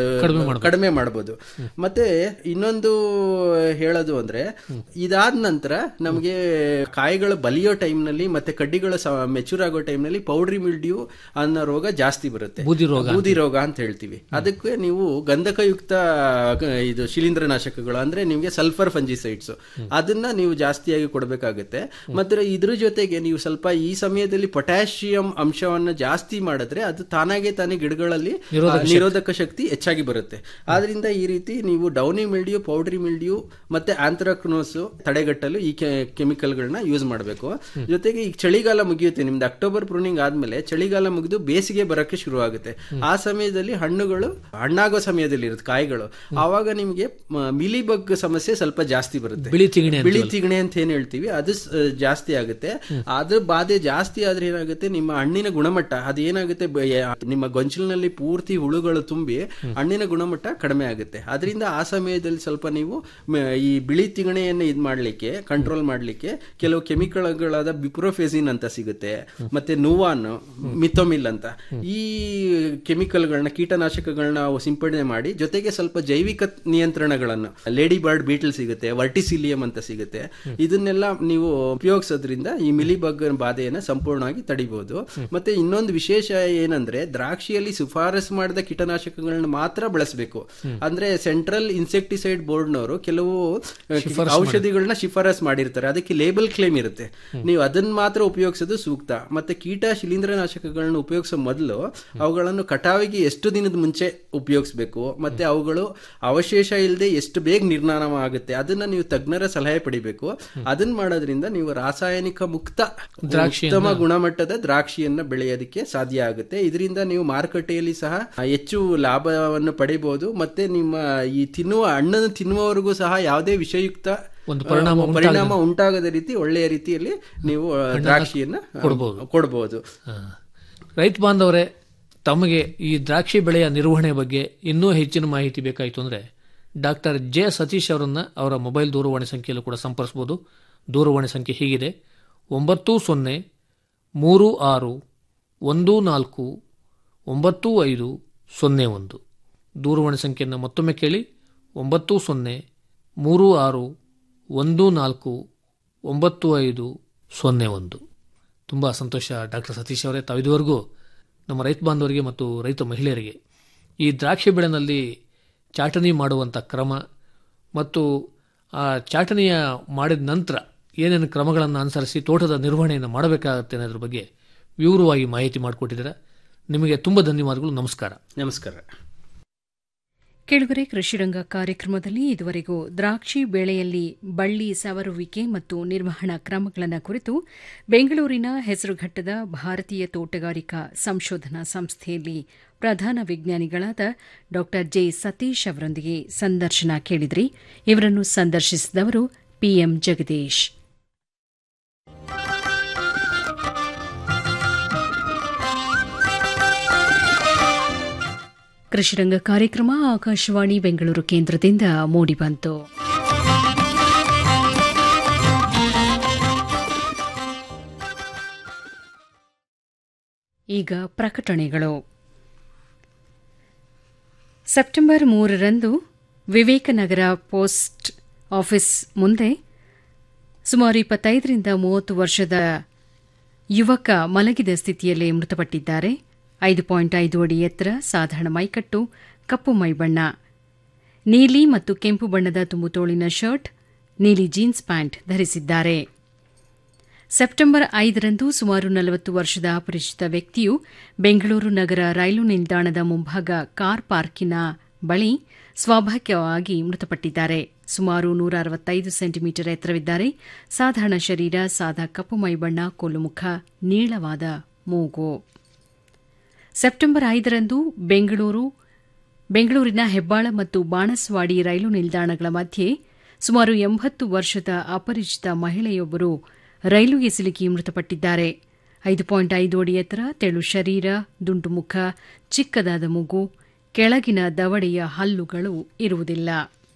ಆ, ಕಡಿಮೆ ಮಾಡಬಹುದು ಮತ್ತೆ ಇನ್ನೊಂದು ಹೇಳೋದು ಅಂದ್ರೆ ಇದಾದ ನಂತರ ನಮಗೆ ಕಾಯಿಗಳು ಬಲಿಯೋ ಟೈಮ್ ನಲ್ಲಿ ಮತ್ತೆ ಕಡ್ಡಿಗಳು ಮೆಚೂರ್ ಆಗೋ ಟೈಮ್ ನಲ್ಲಿ ಪೌಡ್ರಿ ಮಿಲ್ಡ್ಯೂ ಅನ್ನೋ ರೋಗ ಜಾಸ್ತಿ ಬರುತ್ತೆ ಬೂದಿ ರೋಗ ಬೂದಿ ರೋಗ ಅಂತ ಹೇಳ್ತೀವಿ ಅದಕ್ಕೆ ನೀವು ಗಂಧಕಯುಕ್ತ ಗ- ಇದು ಶಿಲೀಂಧ್ರನಾಶಕಗಳು ಅಂದ್ರೆ ನಿಮಗೆ ಸಲ್ಫರ್ ಫಂಜಿಸೈಡ್ಸ್ ಅದನ್ನ ನೀವು ಜಾಸ್ತಿಯಾಗಿ ಕೊಡಬೇಕಾಗುತ್ತೆ ಮತ್ತೆ ಇದ್ರ ಜೊತೆಗೆ ನೀವು ಸ್ವಲ್ಪ ಈ ಸಮಯದಲ್ಲಿ ಪೊಟ್ಯಾಷಿಯಂ ಅಂಶವನ್ನ ಜಾಸ್ತಿ ಮಾಡಿದ್ರೆ ಅದು ತಾನಾಗೆ ತಾನೇ ಗಿಡಗಳಲ್ಲಿ ಆ, ನಿರೋಧಕ ಶಕ್ತಿ ಹೆಚ್ಚಾಗಿ ಬರುತ್ತೆ ಆದ್ರಿಂದ ಈ ರೀತಿ ನೀವು ಡೌನಿ ಮಿಲ್ಡ್ಯೂ ಪೌಡ್ರಿ ಮಿಲ್ಡ್ಯೂ ಮತ್ತೆ ಆಂಥ್ರಾಕ್ನೋಸ್ ತಡೆಗಟ್ಟಲು ಈ ಕೆಮಿಕಲ್ಗಳನ್ನ ಯೂಸ್ ಮಾಡಬೇಕು ಜೊತೆಗೆ ಈಗ ಚಳಿಗಾಲ ಮುಗಿಯುತ್ತೆ ನಿಮ್ದು ಅಕ್ಟೋಬರ್ ಪ್ರೂನಿಂಗ್ ಆದ್ಮೇಲೆ ಚಳಿಗಾಲ ಮುಗಿದು ಬೇಸಿಗೆ ಬರಕ್ಕೆ ಶುರು ಆಗುತ್ತೆ ಆ ಸಮಯದಲ್ಲಿ ಹಣ್ಣುಗಳು ಹಣ್ಣಾಗೋ ಸಮಯದಲ್ಲಿ ಇರುತ್ತೆ ಕಾಯಿಗಳು ಆವಾಗ ನಿಮಗೆ ಮಿಲಿ ಬಗ್ ಸಮಸ್ಯೆ ಸ್ವಲ್ಪ ಜಾಸ್ತಿ ಬರುತ್ತೆ ಬಿಳಿ ತಿಗಣೆ ಬಿಳಿ ತಿಗಣೆ ಅಂತ ಏನ್ ಹೇಳ್ತೀವಿ ಅದು ಸ್- ಜಾಸ್ತಿ ಆಗುತ್ತೆ ಅದ್ರ ಬಾಧೆ ಜಾಸ್ತಿ ಆದ್ರೆ ಏನಾಗುತ್ತೆ ನಿಮ್ಮ ಹಣ್ಣಿನ ಗುಣಮಟ್ಟ ಅದೇನಾಗುತ್ತೆ ಬ- ಯ- ನಿಮ್ಮ ಗೊಂಚಲಿನಲ್ಲಿ ಪೂರ್ತಿ ಹುಳುಗಳು ತುಂಬಿ ಹಣ್ಣಿನ ಗುಣಮಟ್ಟ ಕಡಿಮೆ ಆಗುತ್ತೆ ಅದರಿಂದ ಆ ಸಮಯದಲ್ಲಿ ಸ್ವಲ್ಪ ನೀವು ಮ- ಈ ಬಿಳಿ ತಿಗಣೆಯನ್ನು ಇದ್ ಮಾಡ್ಲಿಕ್ಕೆ ಕಂಟ್ರೋಲ್ ಮಾಡ್ಲಿಕ್ಕೆ ಕೆಲವು ಕೆಮಿಕಲ್ಗಳಾದ ಬಿಪ್ರೋಫೆಸಿನ್ ಅಂತ ಸಿಗುತ್ತೆ ಮತ್ತೆ ನುವಾನ್ ಮಿಥೋಮಿಲ್ ಅಂತ ಈ ಕೆಮಿಕಲ್ಗಳನ್ನ ಕೀಟನಾಶಕಗಳನ್ನ ಸಿಂಪಡಣೆ ಮಾಡಿ ಜೊತೆಗೆ ಸ್ವಲ್ಪ ಜೈವಿಕ ನಿಯಂತ್ರಣಗಳನ್ನು ಲೇಡಿ ಬರ್ಡ್ ಬೀಟಲ್ ಸಿಗುತ್ತೆ ವರ್ಟಿಸಿಲಿಯಂ ಅಂತ ಸಿಗುತ್ತೆ ಇದನ್ನೆಲ್ಲ ನೀವು ಉಪಯೋಗಿಸೋದ್ರಿಂದ ಈ ಮಿಲಿಬಗ್ ಬಾಧೆಯನ್ನ ಸಂಪೂರ್ಣವಾಗಿ ತಡಿಬಹುದು ಮತ್ತೆ ಇನ್ನೊಂದು ವಿಶೇಷ ಏನಂದ್ರೆ ದ್ರಾಕ್ಷಿಯಲ್ಲಿ ಶಿಫಾರಸ್ ಮಾಡಿದ ಕೀಟನಾಶಕಗಳನ್ನ ಮಾತ್ರ ಬಳಸಬೇಕು ಅಂದ್ರೆ ಸೆಂಟ್ರಲ್ ಇನ್ಸೆಕ್ಟಿಸೈಡ್ ಬೋರ್ಡ್ನವರು ಕೆಲವು ಅಹ್, ಔಷಧಿಗಳನ್ನ ಶಿಫಾರಸ್ ಮಾಡಿರ್ತಾರೆ ಅದಕ್ಕೆ ಲೇಬಲ್ ಕ್ಲೇಮ್ ಇರುತ್ತೆ ನೀವು ಅದನ್ನ ಮಾತ್ರ ಉಪಯೋಗಿಸೋದು ಸೂಕ್ತ ಮತ್ತೆ ಕೀಟ ಶಿಲೀಂಧ್ರನಾಶಕಗಳನ್ನ ಉಪಯೋಗಿಸೋ ಮೊದಲು ಅವುಗಳನ್ನು ಕಟಾವಿಗೆ ಎಷ್ಟು ದಿನದ ಮುಂಚೆ ಉಪಯೋಗಿಸಬೇಕು ಮತ್ತೆ ಅವುಗಳು ಅವಶೇಷ ಇಲ್ಲದೆ ಎಷ್ಟು ಬೇಗ ನಿರ್ನಾಮ ಆಗುತ್ತೆ ಅದನ್ನ ನೀವು ತಜ್ಞರ ಸಲಹೆ ಪಡಿಬೇಕು ಅದನ್ನ ಮಾಡೋದ್ರಿಂದ ನೀವು ರಾಸಾಯನಿಕ ಮುಕ್ತ ಉತ್ತಮ ಗುಣಮಟ್ಟದ ದ್ರಾಕ್ಷಿಯನ್ನ ಬೆಳೆಯೋದಕ್ಕೆ ಸಾಧ್ಯ ಆಗುತ್ತೆ ಇದರಿಂದ ನೀವು ಮಾರುಕಟ್ಟೆಯಲ್ಲಿ ಸಹ ಹೆಚ್ಚು ಲಾಭವನ್ನು ಪಡಿಬಹುದು ಮತ್ತೆ ನಿಮ್ಮ ಈ ತಿನ್ನುವ ಹಣ್ಣನ್ನು ತಿನ್ನುವವರೆಗೂ ಸಹ ಯಾವುದೇ ವಿಷಯುಕ್ತ ಒಂದು ಪರಿಣಾಮ ಆ, ಪರಿಣಾಮ ಉಂಟಾಗದ ರೀತಿ ಒಳ್ಳೆಯ ರೀತಿಯಲ್ಲಿ ನೀವು ಆ, ದ್ರಾಕ್ಷಿಯನ್ನ ಆ, ಕೊಡ್ಬೋದು ಆ, ರೈತ ಬಾಂಧವರೇ ತಮಗೆ ಈ ದ್ರಾಕ್ಷಿ ಬೆಳೆಯ ನಿರ್ವಹಣೆ ಬಗ್ಗೆ ಇನ್ನೂ ಹೆಚ್ಚಿನ ಮಾಹಿತಿ ಬೇಕಾಯಿತು ಅಂದರೆ ಡಾಕ್ಟರ್ ಜೆ ಸತೀಶ್ ಅವರನ್ನ ಅವರ ಮೊಬೈಲ್ ದೂರವಾಣಿ ಸಂಖ್ಯೆಯಲ್ಲೂ ಕೂಡ ಸಂಪರ್ಸ್ಬೋದು ದೂರವಾಣಿ ಸಂಖ್ಯೆ ಹೀಗಿದೆ ಒಂಬತ್ತು ಸೊನ್ನೆ ಮೂರು ಆರು ಒಂದು ನಾಲ್ಕು ಒಂಬತ್ತು ಐದು ಸೊನ್ನೆ ಒಂದು ದೂರವಾಣಿ ಸಂಖ್ಯೆಯನ್ನು ಮತ್ತೊಮ್ಮೆ ಕೇಳಿ ಒಂಬತ್ತು ಸೊನ್ನೆ ಮೂರು ಆರು ಒಂದು ನಾಲ್ಕು ಒಂಬತ್ತು ಐದು ಸೊನ್ನೆ ಒಂದು ತುಂಬ ಸಂತೋಷ ಡಾಕ್ಟರ್ ಸತೀಶ್ ಅವರೇ ತಾವು ಇದುವರೆಗೂ ನಮ್ಮ ರೈತ ಬಾಂಧವರಿಗೆ ಮತ್ತು ರೈತ ಮಹಿಳೆಯರಿಗೆ ಈ ದ್ರಾಕ್ಷಿ ಬೆಳೆನಲ್ಲಿ ಚಾಟನಿ ಮಾಡುವಂಥ ಕ್ರಮ ಮತ್ತು ಆ ಚಾಟನಿಯ ಮಾಡಿದ ನಂತರ ಏನೇನು ಕ್ರಮಗಳನ್ನು ಅನುಸರಿಸಿ ತೋಟದ ನಿರ್ವಹಣೆಯನ್ನು ಮಾಡಬೇಕಾಗುತ್ತೆ ಅನ್ನೋದ್ರ ಬಗ್ಗೆ ವಿವರವಾಗಿ ಮಾಹಿತಿ ಮಾಡಿಕೊಟ್ಟಿದ್ದೀರಾ ನಿಮಗೆ ತುಂಬ ಧನ್ಯವಾದಗಳು ನಮಸ್ಕಾರ ನಮಸ್ಕಾರ ಕೆಳಗರೆ ಕೃಷಿರಂಗ ಕಾರ್ಯಕ್ರಮದಲ್ಲಿ ಇದುವರೆಗೂ ದ್ರಾಕ್ಷಿ ಬೆಳೆಯಲ್ಲಿ ಬಳ್ಳಿ ಸವರುವಿಕೆ ಮತ್ತು ನಿರ್ವಹಣಾ ಕ್ರಮಗಳನ್ನು ಕುರಿತು ಬೆಂಗಳೂರಿನ ಹೆಸರುಘಟ್ಟದ ಭಾರತೀಯ ತೋಟಗಾರಿಕಾ ಸಂಶೋಧನಾ ಸಂಸ್ಥೆಯಲ್ಲಿ ಪ್ರಧಾನ ವಿಜ್ಞಾನಿಗಳಾದ ಡಾ ಜೆ ಸತೀಶ್ ಅವರೊಂದಿಗೆ ಸಂದರ್ಶನ ಕೇಳಿದ್ರಿ ಇವರನ್ನು ಸಂದರ್ಶಿಸಿದವರು ಪಿಎಂ ಜಗದೀಶ್ ಕೃಷಿರಂಗ ಕಾರ್ಯಕ್ರಮ ಆಕಾಶವಾಣಿ ಬೆಂಗಳೂರು ಕೇಂದ್ರದಿಂದ ಮೂಡಿಬಂತು ಈಗ ಪ್ರಕಟಣೆಗಳು ಸೆಪ್ಟೆಂಬರ್ ಮೂರರಂದು ವಿವೇಕನಗರ ಪೋಸ್ಟ್ ಆಫೀಸ್ ಮುಂದೆ ಸುಮಾರು ಇಪ್ಪತ್ತೈದರಿಂದ ಮೂವತ್ತು ವರ್ಷದ ಯುವಕ ಮಲಗಿದ ಸ್ಥಿತಿಯಲ್ಲೇ ಮೃತಪಟ್ಟಿದ್ದಾರೆ ಐದು ಪಾಯಿಂಟ್ ಐದು ಅಡಿ ಎತ್ತರ ಸಾಧಾರಣ ಮೈಕಟ್ಟು ಕಪ್ಪು ಮೈಬಣ್ಣ ನೀಲಿ ಮತ್ತು ಕೆಂಪು ಬಣ್ಣದ ತುಂಬುತೋಳಿನ ಶರ್ಟ್ ನೀಲಿ ಜೀನ್ಸ್ ಪ್ಯಾಂಟ್ ಧರಿಸಿದ್ದಾರೆ ಸೆಪ್ಟೆಂಬರ್ ಐದರಂದು ಸುಮಾರು ನಲವತ್ತು ವರ್ಷದ ಅಪರಿಚಿತ ವ್ಯಕ್ತಿಯು ಬೆಂಗಳೂರು ನಗರ ರೈಲು ನಿಲ್ದಾಣದ ಮುಂಭಾಗ ಕಾರ್ ಪಾರ್ಕಿನ ಬಳಿ ಸ್ವಾಭಾವಿಕವಾಗಿ ಮೃತಪಟ್ಟಿದ್ದಾರೆ ಸುಮಾರು ನೂರ ಅರವತ್ತೈದು ಸೆಂಟಿಮೀಟರ್ ಎತ್ತರವಿದ್ದಾರೆ ಸಾಧಾರಣ ಶರೀರ ಸಾದಾ ಕಪ್ಪು ಮೈಬಣ್ಣ ಕೋಲುಮುಖ ನೀಳವಾದ ಮೂಗು ಸೆಪ್ಟೆಂಬರ್ ಐದರಂದು ಬೆಂಗಳೂರು ಬೆಂಗಳೂರಿನ ಹೆಬ್ಬಾಳ ಮತ್ತು ಬಾಣಸ್ವಾಡಿ ರೈಲು ನಿಲ್ದಾಣಗಳ ಮಧ್ಯೆ ಸುಮಾರು ಎಂಬತ್ತು ವರ್ಷದ ಅಪರಿಚಿತ ಮಹಿಳೆಯೊಬ್ಬರು ರೈಲುಗೆ ಸಿಲುಕಿ ಮೃತಪಟ್ಟಿದ್ದಾರೆ ಐದು ಪಾಯಿಂಟ್ ಐದು ಅಡಿ ಎತ್ತರ ತೆಳು ಶರೀರ ದುಂಡು ಮುಖ ಚಿಕ್ಕದಾದ ಮೂಗು ಕೆಳಗಿನ ದವಡೆಯ ಹಲ್ಲುಗಳು ಇರುವುದಿಲ್ಲ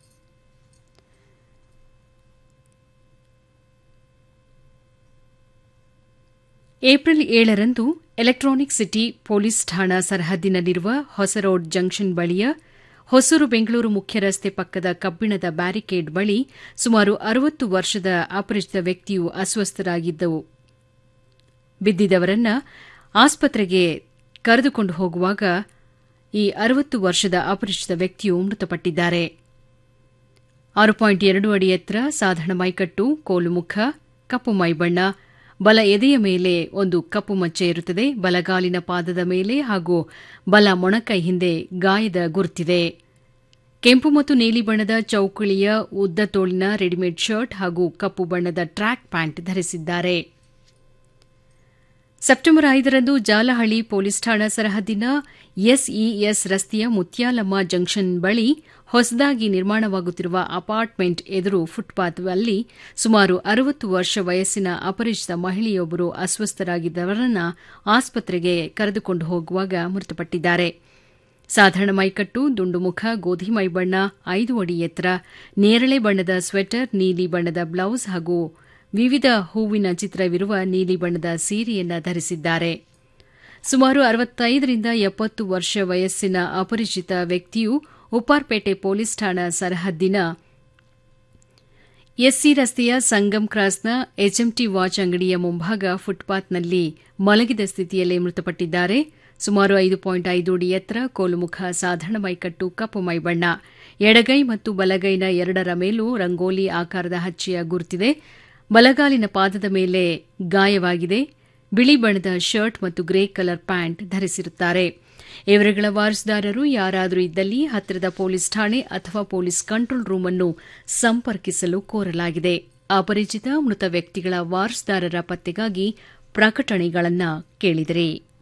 ಏಪ್ರಿಲ್ ಏಳರಂದು ಎಲೆಕ್ಟ್ರಾನಿಕ್ ಸಿಟಿ ಪೊಲೀಸ್ ಠಾಣಾ ಸರಹದ್ದಿನಲ್ಲಿರುವ ಹೊಸ ರೋಡ್ ಜಂಕ್ಷನ್ ಬಳಿಯ ಹೊಸೂರು ಬೆಂಗಳೂರು ಮುಖ್ಯ ರಸ್ತೆ ಪಕ್ಕದ ಕಬ್ಬಿಣದ ಬ್ಯಾರಿಕೇಡ್ ಬಳಿ ಸುಮಾರು ಅರವತ್ತು ವರ್ಷದ ಅಪರಿಚಿತ ವ್ಯಕ್ತಿಯು ಅಸ್ವಸ್ಥರಾಗಿದ್ದವು ಬಿದ್ದಿದ್ದವರನ್ನ ಆಸ್ಪತ್ರೆಗೆ ಕರೆದುಕೊಂಡು ಹೋಗುವಾಗ ಈ ಅರವತ್ತು ವರ್ಷದ ಅಪರಿಚಿತ ವ್ಯಕ್ತಿಯು ಮೃತಪಟ್ಟಿದ್ದಾರೆ ಆರು ಪಾಯಿಂಟ್ ಎರಡು ಅಡಿ ಎತ್ತರ ಸಾಧಾರಣ ಮೈಕಟ್ಟು ಕೋಲು ಮುಖ ಕಪ್ಪು ಮೈಬಣ್ಣ ಬಲ ಎದೆಯ ಮೇಲೆ ಒಂದು ಕಪ್ಪು ಮಚ್ಚೆ ಇರುತ್ತದೆ ಬಲಗಾಲಿನ ಪಾದದ ಮೇಲೆ ಹಾಗೂ ಬಲ ಮೊಣಕೈ ಹಿಂದೆ ಗಾಯದ ಗುರುತಿದೆ ಕೆಂಪು ಮತ್ತು ನೀಲಿ ಬಣ್ಣದ ಚೌಕಳಿಯ ಉದ್ದ ತೋಳಿನ ರೆಡಿಮೇಡ್ ಶರ್ಟ್ ಹಾಗೂ ಕಪ್ಪು ಬಣ್ಣದ ಟ್ರ್ಯಾಕ್ ಪ್ಯಾಂಟ್ ಧರಿಸಿದ್ದಾರೆ ಸೆಪ್ಟೆಂಬರ್ ಐದರಂದು ಜಾಲಹಳ್ಳಿ ಪೊಲೀಸ್ ಠಾಣಾ ಸರಹದ್ದಿನ ಎಸ್ಇಎಸ್ ರಸ್ತೆಯ ಮುತ್ಯಾಲಮ್ಮ ಜಂಕ್ಷನ್ ಬಳಿ ಹೊಸದಾಗಿ ನಿರ್ಮಾಣವಾಗುತ್ತಿರುವ ಅಪಾರ್ಟ್ಮೆಂಟ್ ಎದುರು ಫುಟ್ಪಾತ್ ಅಲ್ಲಿ ಸುಮಾರು ಅರವತ್ತು ವರ್ಷ ವಯಸ್ಸಿನ ಅಪರಿಚಿತ ಮಹಿಳೆಯೊಬ್ಬರು ಅಸ್ವಸ್ಥರಾಗಿದ್ದವರನ್ನ ಆಸ್ಪತ್ರೆಗೆ ಕರೆದುಕೊಂಡು ಹೋಗುವಾಗ ಮೃತಪಟ್ಟಿದ್ದಾರೆ ಸಾಧಾರಣ ಮೈಕಟ್ಟು ದುಂಡು ಮುಖ ಗೋಧಿ ಮೈಬಣ್ಣ ಐದು ಅಡಿ ಎತ್ತರ ನೇರಳೆ ಬಣ್ಣದ ಸ್ವೆಟರ್ ನೀಲಿ ಬಣ್ಣದ ಬ್ಲೌಸ್ ಹಾಗೂ ವಿವಿಧ ಹೂವಿನ ಚಿತ್ರವಿರುವ ನೀಲಿ ಬಣ್ಣದ ಸೀರೆಯನ್ನ ಧರಿಸಿದ್ದಾರೆ ಸುಮಾರು ಅರವತ್ತೈದರಿಂದ ಎಪ್ಪತ್ತು ವರ್ಷ ವಯಸ್ಸಿನ ಅಪರಿಚಿತ ವ್ಯಕ್ತಿಯು ಉಪ್ಪಾರ್ಪೇಟೆ ಪೊಲೀಸ್ ಠಾಣಾ ಸರಹದ್ದಿನ ಎಸ್ಸಿ ರಸ್ತೆಯ ಸಂಗಮ್ ಕ್ರಾಸ್ನ ಎಚ್ಎಂಟಿ ವಾಚ್ ಅಂಗಡಿಯ ಮುಂಭಾಗ ಫುಟ್ಪಾತ್ನಲ್ಲಿ ಮಲಗಿದ ಸ್ಥಿತಿಯಲ್ಲೇ ಮೃತಪಟ್ಟಿದ್ದಾರೆ ಸುಮಾರು ಐದು ಪಾಯಿಂಟ್ ಐದು ಅಡಿ ಎತ್ತರ ಕೋಲುಮುಖ ಸಾಧಾರಣ ಮೈಕಟ್ಟು ಕಪ್ಪು ಮೈಬಣ್ಣ ಎಡಗೈ ಮತ್ತು ಬಲಗೈನ ಎರಡರ ಮೇಲೂ ರಂಗೋಲಿ ಆಕಾರದ ಹಚ್ಚೆಯ ಗುರುತಿದೆ ಬಲಗಾಲಿನ ಪಾದದ ಮೇಲೆ ಗಾಯವಾಗಿದೆ ಬಿಳಿ ಬಣ್ಣದ ಶರ್ಟ್ ಮತ್ತು ಗ್ರೇ ಕಲರ್ ಪ್ಯಾಂಟ್ ಧರಿಸಿರುತ್ತಾರೆ ಇವರುಗಳ ವಾರಸುದಾರರು ಯಾರಾದರೂ ಇದ್ದಲ್ಲಿ ಹತ್ತಿರದ ಪೊಲೀಸ್ ಠಾಣೆ ಅಥವಾ ಪೊಲೀಸ್ ಕಂಟ್ರೋಲ್ ರೂಮ್ ಅನ್ನು ಸಂಪರ್ಕಿಸಲು ಕೋರಲಾಗಿದೆ ಅಪರಿಚಿತ ಮೃತ ವ್ಯಕ್ತಿಗಳ ವಾರಸುದಾರರ ಪತ್ತೆಗಾಗಿ ಪ್ರಕಟಣೆಗಳನ್ನು ಕೇಳಿದರೆ